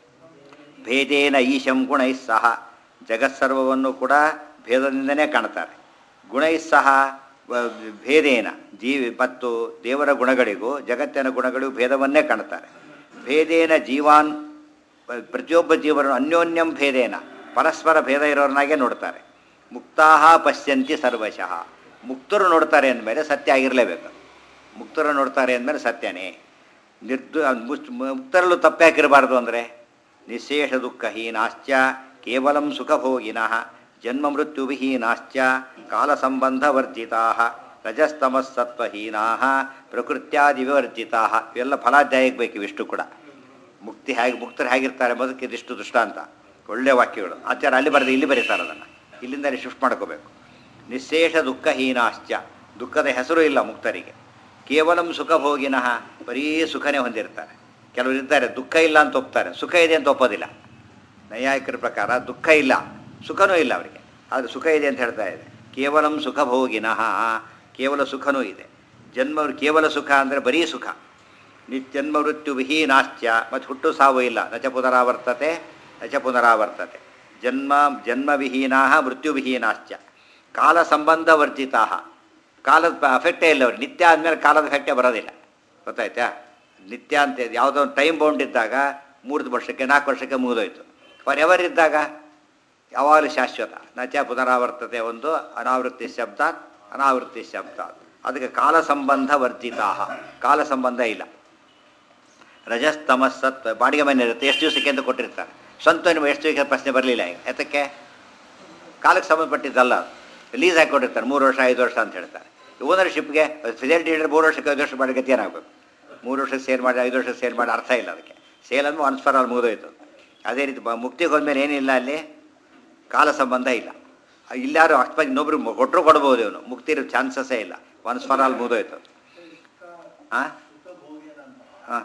ಭೇದೇನ ಈಶಂ ಗುಣೈ ಸಹ ಜಗತ್ಸರ್ವವನ್ನು ಕೂಡ ಭೇದದಿಂದನೇ ಕಾಣ್ತಾರೆ ಗುಣೈ ಸಹ ವ- ಭೇದೇನ ಜೀವಿ ಮತ್ತು ದೇವರ ಗುಣಗಳಿಗೂ ಜಗತ್ತಿನ ಗುಣಗಳಿಗೂ ಭೇದವನ್ನೇ ಕಾಣ್ತಾರೆ ಭೇದೇನ ಜೀವಾನ್ ಪ- ಪ್ರತಿಯೊಬ್ಬ ಜೀವನ ಅನ್ಯೋನ್ಯಂ ಭೇದೇನ ಪರಸ್ಪರ ಭೇದ ಇರೋರನ್ನಾಗೆ ನೋಡ್ತಾರೆ ಮುಕ್ತಾಹ ಪಶ್ಯಂತಿ ಸರ್ವಶಃ ಮುಕ್ತರು ನೋಡ್ತಾರೆ ಅಂದಮೇಲೆ ಸತ್ಯ ಆಗಿರಲೇಬೇಕು ಮುಕ್ತರು ನೋಡ್ತಾರೆ ಅಂದಮೇಲೆ ಸತ್ಯನೇ ನಿರ್ದು ಮುಸ್- ಮುಕ್ತರಲ್ಲೂ ತಪ್ಪಾಕಿರಬಾರ್ದು ಅಂದರೆ ನಿಶೇಷ ದುಃಖಹೀನಾಶ್ಚ ಕೇವಲಂ ಸುಖಭೋಗಿನಃ ಜನ್ಮ ಮೃತ್ಯುವಿಹೀನಾಶ್ಚ ಕಾಲಸಂಬಂಧವರ್ಜಿತಾ ರಜಸ್ತಮಸ್ಸತ್ವಹೀನಾ ಪ್ರಕೃತ್ಯಾದಿ ವಿವರ್ಜಿತಾ ಇವೆಲ್ಲ ಫಲಾಧ್ಯಾಯಕ್ಕೆ ಬೇಕು ಇವಿಷ್ಟು ಕೂಡ ಮುಕ್ತಿ ಹೇಗೆ ಮುಕ್ತರು ಹೇಗಿರ್ತಾರೆ ಎಂಬುದಕ್ಕೆ ಇದಿಷ್ಟು ದೃಷ್ಟಾಂತ ಒಳ್ಳೆಯ ವಾಕ್ಯಗಳು ಆಚಾರ ಅಲ್ಲಿ ಬರೆದು ಇಲ್ಲಿ ಬರೀತಾರೆ ಅದನ್ನು ಇಲ್ಲಿಂದಲೇ ಶಿಫ್ಟ್ ಮಾಡ್ಕೋಬೇಕು ನಿಶೇಷ ದುಃಖಹೀನಾಶ್ಚ ದುಃಖದ ಹೆಸರು ಇಲ್ಲ ಮುಕ್ತರಿಗೆ ಕೇವಲಂ ಸುಖಭೋಗಿನಃ ಬರೀ ಸುಖನೇ ಹೊಂದಿರ್ತಾರೆ ಕೆಲವರು ಇದ್ದಾರೆ ದುಃಖ ಇಲ್ಲ ಅಂತ ಒಪ್ತಾರೆ ಸುಖ ಇದೆ ಅಂತ ಒಪ್ಪೋದಿಲ್ಲ ನೈಯಾಯಿಕರ ಪ್ರಕಾರ ದುಃಖ ಇಲ್ಲ ಸುಖನೂ ಇಲ್ಲ ಅವರಿಗೆ ಆದರೆ ಸುಖ ಇದೆ ಅಂತ ಹೇಳ್ತಾ ಇದೆ ಕೇವಲಂ ಸುಖಭೋಗಿನಃ ಕೇವಲ ಸುಖನೂ ಇದೆ ಜನ್ಮ ಕೇವಲ ಸುಖ ಅಂದರೆ ಬರೀ ಸುಖ ನಿತ್ಯನ್ಮ ಮೃತ್ಯು ವಿಹೀನಾಶ್ಚ ಮತ್ತು ಹುಟ್ಟು ಸಾವು ಇಲ್ಲ ನಚ ಪುನರಾವರ್ತತೆ ನಚ ಪುನರಾವರ್ತತೆ ಜನ್ಮ ಜನ್ಮವಿಹೀನಾ ಮೃತ್ಯುವಿಹೀನಾಶ್ಚ ಕಾಲ ಸಂಬಂಧ ವರ್ಜಿತಾ ಕಾಲದ ಅಫೆಕ್ಟೇ ಇಲ್ಲ ಅವ್ರಿಗೆ ನಿತ್ಯ ಆದಮೇಲೆ ಕಾಲದ ಎಫೆಕ್ಟೇ ಬರೋದಿಲ್ಲ ಗೊತ್ತಾಯ್ತಾ ನಿತ್ಯ ಅಂತ ಯಾವುದೋ ಒಂದು ಟೈಮ್ ಬೌಂಡ್ ಇದ್ದಾಗ ಮೂರು ವರ್ಷಕ್ಕೆ ನಾಲ್ಕು ವರ್ಷಕ್ಕೆ ಮುಗಿದೋಯ್ತು ಫಾರ್ ಎವರ್ ಇದ್ದಾಗ ಯಾವಾಗಲೂ ಶಾಶ್ವತ ನಚ ಪುನರಾವರ್ತತೆ ಒಂದು ಅನಾವೃತ್ತಿ ಶಬ್ದ ಅನಾವೃತ್ತಿ ಶಬ್ದ ಅದಕ್ಕೆ ಕಾಲ ಸಂಬಂಧ ವರ್ಜಿತಾ ಕಾಲ ಸಂಬಂಧ ಇಲ್ಲ ರಜಸ್ತಮಸ್ ಸತ್ ಬಾಡಿಗೆ ಮನೆ ಇರುತ್ತೆ ಎಷ್ಟು ದಿವಸಕ್ಕೆ ಅಂತ ಕೊಟ್ಟಿರ್ತಾರೆ ಸ್ವಂತ ನಿಮ್ಗೆ ಎಷ್ಟು ದಿವಸ ಪ್ರಶ್ನೆ ಬರಲಿಲ್ಲ ಈಗ ಯಾತಕ್ಕೆ ಕಾಲಕ್ಕೆ ಸಂಬಂಧಪಟ್ಟಿದ್ದಲ್ಲ ಲೀಸ್ ಹಾಕಿಕೊಂಡಿರ್ತಾರೆ ಮೂರು ವರ್ಷ ಐದು ವರ್ಷ ಅಂತ ಹೇಳ್ತಾರೆ ಓನರ್ಶಿಪ್ಗೆ ಫೆಸಿಲಿಟಿ ಹಿಡಿದ್ರೆ ಮೂರು ವರ್ಷಕ್ಕೆ ಐದು ವರ್ಷ ಮಾಡಿ ಗತಿ ಏನಾಗಬೇಕು ಮೂರು ವರ್ಷಕ್ಕೆ ಸೇಲ್ ಮಾಡಿ ಐದು ವರ್ಷಕ್ಕೆ ಸೇಲ್ ಮಾಡಿ ಅರ್ಥ ಇಲ್ಲ ಅದಕ್ಕೆ ಸೇಲ್ ಅಂದ್ರೆ ಒನ್ಸ್ ಫಾರ್ ಆಲ್ ಮುಗಿದೋಯ್ತು ಅದೇ ರೀತಿ ಬ- ಮುಕ್ತಿಗೆ ಹೋದ್ಮೇಲೆ ಏನಿಲ್ಲ ಅಲ್ಲಿ ಕಾಲ ಸಂಬಂಧ ಇಲ್ಲ ಇಲ್ಲಾರು ಅಕಸ್ಮಾತ್ ಇನ್ನೊಬ್ರು ಕೊಟ್ಟರು ಕೊಡ್ಬೋದು ಇವನು ಮುಕ್ತಿ ಇರೋ ಚಾನ್ಸಸ್ಸೇ ಇಲ್ಲ ಒನ್ಸ್ ಫಾರ್ ಆಲ್ ಮುಗಿದೋಯ್ತು ಹಾಂ ಹಾಂ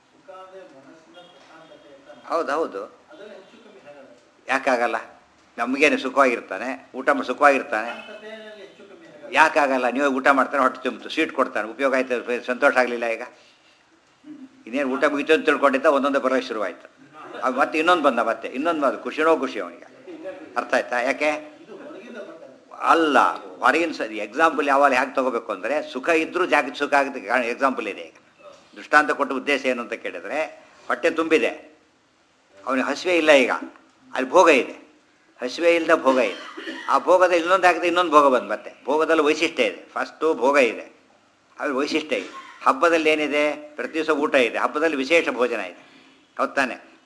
ಹೌದು ಹೌದು ಯಾಕಾಗಲ್ಲ ನಮಗೇನು ಸುಖವಾಗಿರ್ತಾನೆ ಊಟ ಮಾಡಿ ಸುಖವಾಗಿರ್ತಾನೆ ಯಾಕಾಗಲ್ಲ ನೀವೇ ಊಟ ಮಾಡ್ತಾನೆ ಹೊಟ್ಟೆ ತುಂಬಿತು ಸ್ವೀಟ್ ಕೊಡ್ತಾನೆ ಉಪಯೋಗ ಆಯ್ತು ಸಂತೋಷ ಆಗಲಿಲ್ಲ ಈಗ ಇನ್ನೇನು ಊಟ ಮುಗಿತು ಅಂತ ತಿಳ್ಕೊಂಡಿದ್ದ ಒಂದೊಂದೇ ಬರೋಕ್ಕೆ ಶುರುವಾಯಿತು ಅದು ಮತ್ತೆ ಇನ್ನೊಂದು ಬಂದ ಮತ್ತೆ ಇನ್ನೊಂದು ಬಂದು ಖುಷಿನೋ ಖುಷಿ ಅವನಿಗೆ ಅರ್ಥ ಆಯ್ತಾ ಯಾಕೆ ಅಲ್ಲ ಹೊರಗಿನ ಸ ಎಕ್ಸಾಂಪಲ್ ಯಾವಾಗ ಹ್ಯಾಕೆ ತಗೋಬೇಕು ಅಂದರೆ ಸುಖ ಇದ್ದರೂ ಜಾಗ ಸುಖ ಆಗುತ್ತೆ ಎಕ್ಸಾಂಪಲ್ ಇದೆ ಈಗ ದೃಷ್ಟಾಂತ ಕೊಟ್ಟ ಉದ್ದೇಶ ಏನು ಅಂತ ಕೇಳಿದರೆ ಹೊಟ್ಟೆ ತುಂಬಿದೆ ಅವನಿಗೆ ಹಸಿವೆ ಇಲ್ಲ ಈಗ ಅಲ್ಲಿ ಭೋಗ ಇದೆ ಹಸಿವೆ ಇಲ್ಲದ ಭೋಗ ಇದೆ ಆ ಭೋಗದ ಇನ್ನೊಂದು ಹಾಕಿದ್ರೆ ಇನ್ನೊಂದು ಭೋಗ ಬಂದು ಮತ್ತೆ ಭೋಗದಲ್ಲಿ ವೈಶಿಷ್ಟ್ಯ ಇದೆ ಫಸ್ಟು ಭೋಗ ಇದೆ ಅದು ವೈಶಿಷ್ಟ್ಯ ಇದೆ ಹಬ್ಬದಲ್ಲಿ ಏನಿದೆ ಪ್ರತಿ ದಿವಸ ಊಟ ಇದೆ ಹಬ್ಬದಲ್ಲಿ ವಿಶೇಷ ಭೋಜನ ಇದೆ ಹೌದ್ ತಾನೆ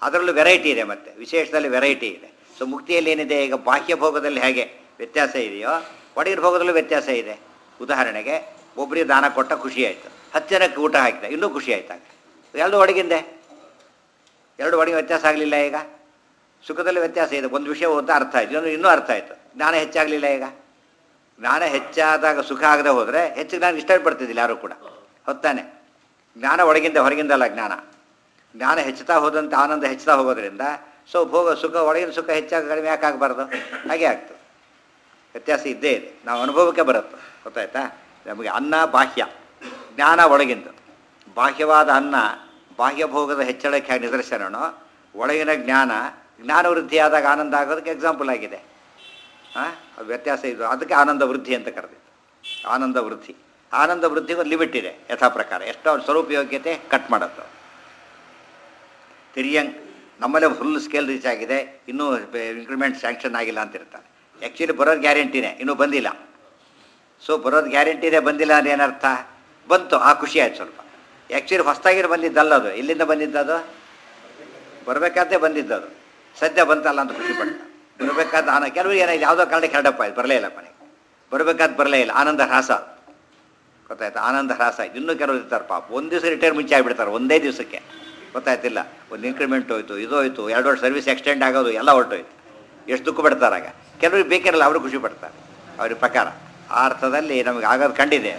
ಅದರಲ್ಲೂ ವೆರೈಟಿ ಇದೆ ಮತ್ತೆ ವಿಶೇಷದಲ್ಲಿ ವೆರೈಟಿ ಇದೆ ಸೊ ಮುಕ್ತಿಯಲ್ಲಿ ಏನಿದೆ ಈಗ ಬಾಹ್ಯ ಭೋಗದಲ್ಲಿ ಹೇಗೆ ವ್ಯತ್ಯಾಸ ಇದೆಯೋ ಒಡಗಿನ ಭೋಗದಲ್ಲೂ ವ್ಯತ್ಯಾಸ ಇದೆ ಉದಾಹರಣೆಗೆ ಒಬ್ಬರಿಗೆ ದಾನ ಕೊಟ್ಟ ಖುಷಿ ಆಯಿತು ಹತ್ತು ಜನಕ್ಕೆ ಊಟ ಹಾಕಿದ ಇನ್ನೂ ಖುಷಿ ಆಯ್ತಾಗ ಎರಡು ಒಡಗಿಂದೆ ಎರಡು ಒಡಗಿನ ವ್ಯತ್ಯಾಸ ಆಗಲಿಲ್ಲ ಈಗ ಸುಖದಲ್ಲಿ ವ್ಯತ್ಯಾಸ ಇದೆ ಒಂದು ವಿಷಯ ಓದ್ತಾ ಅರ್ಥ ಆಯ್ತು ಇನ್ನೊಂದು ಇನ್ನೂ ಅರ್ಥ ಆಯಿತು ಜ್ಞಾನ ಹೆಚ್ಚಾಗಲಿಲ್ಲ ಈಗ ಜ್ಞಾನ ಹೆಚ್ಚಾದಾಗ ಸುಖ ಆಗದೆ ಹೋದರೆ ಹೆಚ್ಚು ಜ್ಞಾನ ಇಷ್ಟಪಡ್ತಿದ್ದಿಲ್ಲ ಯಾರೂ ಕೂಡ ಹೊತ್ತಾನೆ ಜ್ಞಾನ ಒಳಗಿಂದ ಹೊರಗಿಂದಲ್ಲ ಜ್ಞಾನ ಜ್ಞಾನ ಹೆಚ್ಚುತ್ತಾ ಹೋದಂತೆ ಆನಂದ ಹೆಚ್ಚುತ್ತಾ ಹೋಗೋದ್ರಿಂದ ಸೊ ಭೋಗ ಸುಖ ಒಳಗಿನ ಸುಖ ಹೆಚ್ಚಾಗಿ ಕಡಿಮೆ ಯಾಕೆ ಆಗಬಾರ್ದು ಹಾಗೆ ಆಗ್ತದೆ ವ್ಯತ್ಯಾಸ ಇದ್ದೇ ಇದೆ ನಾವು ಅನುಭವಕ್ಕೆ ಬರುತ್ತೆ ಗೊತ್ತಾಯ್ತಾ ನಮಗೆ ಅನ್ನ ಬಾಹ್ಯ ಜ್ಞಾನ ಒಳಗಿಂದು ಬಾಹ್ಯವಾದ ಅನ್ನ ಬಾಹ್ಯ ಭೋಗದ ಹೆಚ್ಚಳಕ್ಕೆ ಹೇಗೆ ನಿದರ್ಶನನೋ ಒಳಗಿನ ಜ್ಞಾನ ಜ್ಞಾನ ವೃದ್ಧಿಯಾದಾಗ ಆನಂದ ಆಗೋದಕ್ಕೆ ಎಕ್ಸಾಂಪಲ್ ಆಗಿದೆ ಹಾಂ ಅದು ವ್ಯತ್ಯಾಸ ಇದು ಅದಕ್ಕೆ ಆನಂದ ವೃದ್ಧಿ ಅಂತ ಕರೆದಿತ್ತು ಆನಂದ ವೃದ್ಧಿ ಆನಂದ ವೃದ್ಧಿಗೆ ಒಂದು ಲಿಮಿಟ್ ಇದೆ ಯಥಾ ಪ್ರಕಾರ ಎಷ್ಟೋ ಅವ್ರ ಸ್ವರೂಪ ಯೋಗ್ಯತೆ ಕಟ್ ಮಾಡುತ್ತೆ ತಿರಿಯಂಗ್ ನಮ್ಮಲ್ಲೇ ಫುಲ್ ಸ್ಕೇಲ್ ರೀಚ್ ಆಗಿದೆ ಇನ್ನೂ ಇನ್ಕ್ರಿಮೆಂಟ್ ಸ್ಯಾಂಕ್ಷನ್ ಆಗಿಲ್ಲ ಅಂತ ಇರ್ತಾರೆ ಆ್ಯಕ್ಚುಲಿ ಬರೋದು ಗ್ಯಾರಂಟಿನೇ ಇನ್ನೂ ಬಂದಿಲ್ಲ ಸೊ ಬರೋದು ಗ್ಯಾರಂಟಿನೇ ಬಂದಿಲ್ಲ ಅಂದ್ರೆ ಏನರ್ಥ ಬಂತು ಆ ಖುಷಿ ಆಯ್ತು ಸ್ವಲ್ಪ ಆ್ಯಕ್ಚುಲಿ ಹೊಸ್ದಾಗಿರೋ ಬಂದಿದ್ದಲ್ಲ ಅದು ಎಲ್ಲಿಂದ ಬಂದಿದ್ದದು ಬರಬೇಕಾದ್ರೆ ಬಂದಿದ್ದದು ಸದ್ಯ ಬಂತಲ್ಲ ಅಂತ ಖುಷಿ ಪಡ್ತ ಬರಬೇಕಾದ ಆನ ಕೆಲವರಿಗೆ ಏನಾಯ್ತು ಯಾವುದೋ ಕಾರಣಕ್ಕೆ ಹರಡಪ್ಪ ಆಯ್ತು ಬರಲೇ ಇಲ್ಲ ಮನೆಗೆ ಬರಬೇಕಾದ್ ಬರಲೇ ಇಲ್ಲ ಆನಂದ ಹ್ರಾಸ ಗೊತ್ತಾಯ್ತು ಆನಂದ ಹ್ರಾಸ ಆಯ್ತು ಇನ್ನೂ ಕೆಲವರು ಇರ್ತಾರೆ ಪಾಪ ಒಂದು ದಿವಸ ರಿಟೈರ್ ಮುಂಚೆ ಆಗಿಬಿಡ್ತಾರೆ ಒಂದೇ ದಿವಸಕ್ಕೆ ಗೊತ್ತಾಯ್ತಿಲ್ಲ ಒಂದು ಇನ್ಕ್ರಿಮೆಂಟ್ ಹೋಯ್ತು ಇದು ಹೋಯ್ತು ಎರಡು ವರ್ಷ ಸರ್ವಿಸ್ ಎಕ್ಸ್ಟೆಂಡ್ ಆಗೋದು ಎಲ್ಲ ಹೊರಟೋಯ್ತು ಎಷ್ಟು ದುಃಖ ಪಡ್ತಾರೆ ಆಗ ಕೆಲವ್ರಿಗೆ ಬೇಕಿರಲ್ಲ ಅವರು ಖುಷಿ ಪಡ್ತಾರೆ ಅವ್ರ ಪ್ರಕಾರ ಆ ಅರ್ಥದಲ್ಲಿ ನಮಗೆ ಆಗೋದು ಕಂಡಿದೆ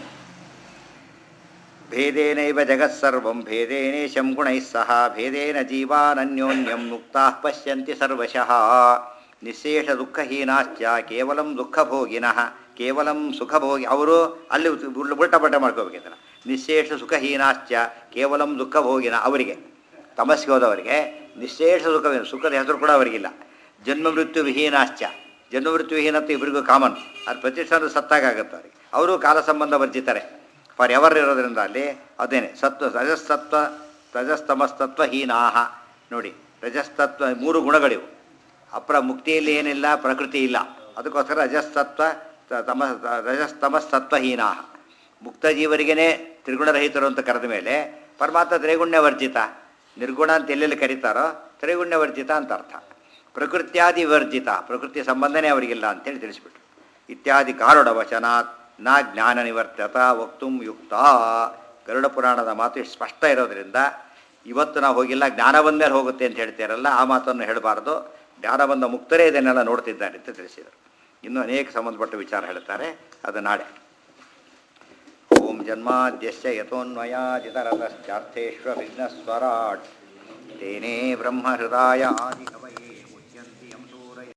ಭೇದೇನೈವ ಜಗತ್ಸರ್ವಂ ಭೇದೇನೇಶಂ ಗುಣೈಃ ಸಹ ಭೇದೇನ ಜೀವಾನನ್ಯೋನ್ಯಂ ಮುಕ್ತಾ ಪಶ್ಯಂತಿ ಸರ್ವಶಃ ನಿಶೇಷ ದುಃಖಹೀನಾಶ್ಚ ಕೇವಲಂ ದುಃಖಭೋಗಿನಃ ಕೇವಲಂ ಸುಖಭೋಗಿ ಅವರು ಅಲ್ಲಿ ಉಲ್- ಉಲ್ಟಾ ಪಲ್ಟ ಮಾಡ್ಕೋಬೇಕಿದ್ದಾರೆ ನಿಶೇಷ ಸುಖಹೀನಾಶ್ಚ ಕೇವಲಂ ದುಃಖಭೋಗಿನ ಅವರಿಗೆ ತಮಸ್ಗೆ ಹೋದವರಿಗೆ ನಿಶೇಷ ಸುಖವೇನು ಸುಖದ ಹೆಸರು ಕೂಡ ಅವರಿಗಿಲ್ಲ ಜನ್ಮ ಮೃತ್ಯು ವಿಹೀನಾಶ್ಚ ಜನ್ಮ ಮೃತ್ಯು ವಿಹೀನತ್ತು ಇಬ್ಬರಿಗೂ ಕಾಮನ್ ಅದು ಪ್ರತಿಷ್ಠಾನ ಸತ್ತಾಗುತ್ತೆ ಅವರಿಗೆ ಅವರು ಕಾಲ ಸಂಬಂಧ ವರ್ಜಿತಾರೆ ಫಾರ್ ಎವರ್ ಇರೋದ್ರಿಂದ ಅಲ್ಲಿ ಅದೇನೆ ಸತ್ವ ರಜಸ್ತತ್ವ ರಜಸ್ತಮಸ್ತತ್ವಹೀನಾಹ ನೋಡಿ ರಜಸ್ತತ್ವ ಮೂರು ಗುಣಗಳಿವು ಅಪ್ರ ಮುಕ್ತಿಯಲ್ಲಿ ಏನಿಲ್ಲ ಪ್ರಕೃತಿ ಇಲ್ಲ ಅದಕ್ಕೋಸ್ಕರ ರಜಸ್ತತ್ವ ತ- ತಮ ರಜಸ್ತಮಸ್ತತ್ವಹೀನಾಹ ಮುಕ್ತ ಜೀವರಿಗೇನೆ ತ್ರಿಗುಣರಹಿತರು ಅಂತ ಕರೆದ ಮೇಲೆ ಪರಮಾತ್ಮ ತ್ರೈಗುಣ್ಯ ವರ್ಜಿತ ನಿರ್ಗುಣ ಅಂತ ಎಲ್ಲೆಲ್ಲಿ ಕರೀತಾರೋ ತ್ರೈಗುಣ್ಯ ವರ್ಜಿತ ಅಂತ ಅರ್ಥ ಪ್ರಕೃತ್ಯಾದಿ ವರ್ಜಿತ ಪ್ರಕೃತಿ ಸಂಬಂಧನೇ ಅವರಿಗಿಲ್ಲ ಅಂತೇಳಿ ತಿಳಿಸ್ಬಿಟ್ರು ಇತ್ಯಾದಿ ಕಾರುಡ ವಚನಾತ್ ನ ಜ್ಞಾನ ನಿವರ್ತತ ವಕ್ತುಂ ಯುಕ್ತ ಗರುಡ ಪುರಾಣದ ಮಾತು ಇಷ್ಟು ಸ್ಪಷ್ಟ ಇರೋದ್ರಿಂದ ಇವತ್ತು ನಾವು ಹೋಗಿಲ್ಲ ಜ್ಞಾನ ಬಂದ್ಮೇಲೆ ಹೋಗುತ್ತೆ ಅಂತ ಹೇಳ್ತೀರಲ್ಲ ಆ ಮಾತನ್ನು ಹೇಳಬಾರ್ದು ಜ್ಞಾನ ಬಂದ ಮುಕ್ತರೇ ಇದನ್ನೆಲ್ಲ ನೋಡ್ತಿದ್ದಾರೆ ಅಂತ ತಿಳಿಸಿದರು ಇನ್ನೂ ಅನೇಕ ಸಂಬಂಧಪಟ್ಟ ವಿಚಾರ ಹೇಳ್ತಾರೆ ಅದು ನಾಳೆ ಓಂ ಜನ್ಮಾದ್ಯಸ್ಯ ಯಥೋನ್ಮಯಾದಿತರತಶ್ಚಾರ್ಥೇಶ್ವ ವಿಘ್ನಸ್ವರಾಟ್ ತೇನೇ ಬ್ರಹ್ಮಹೃದಾಯ ಆದಿಕವ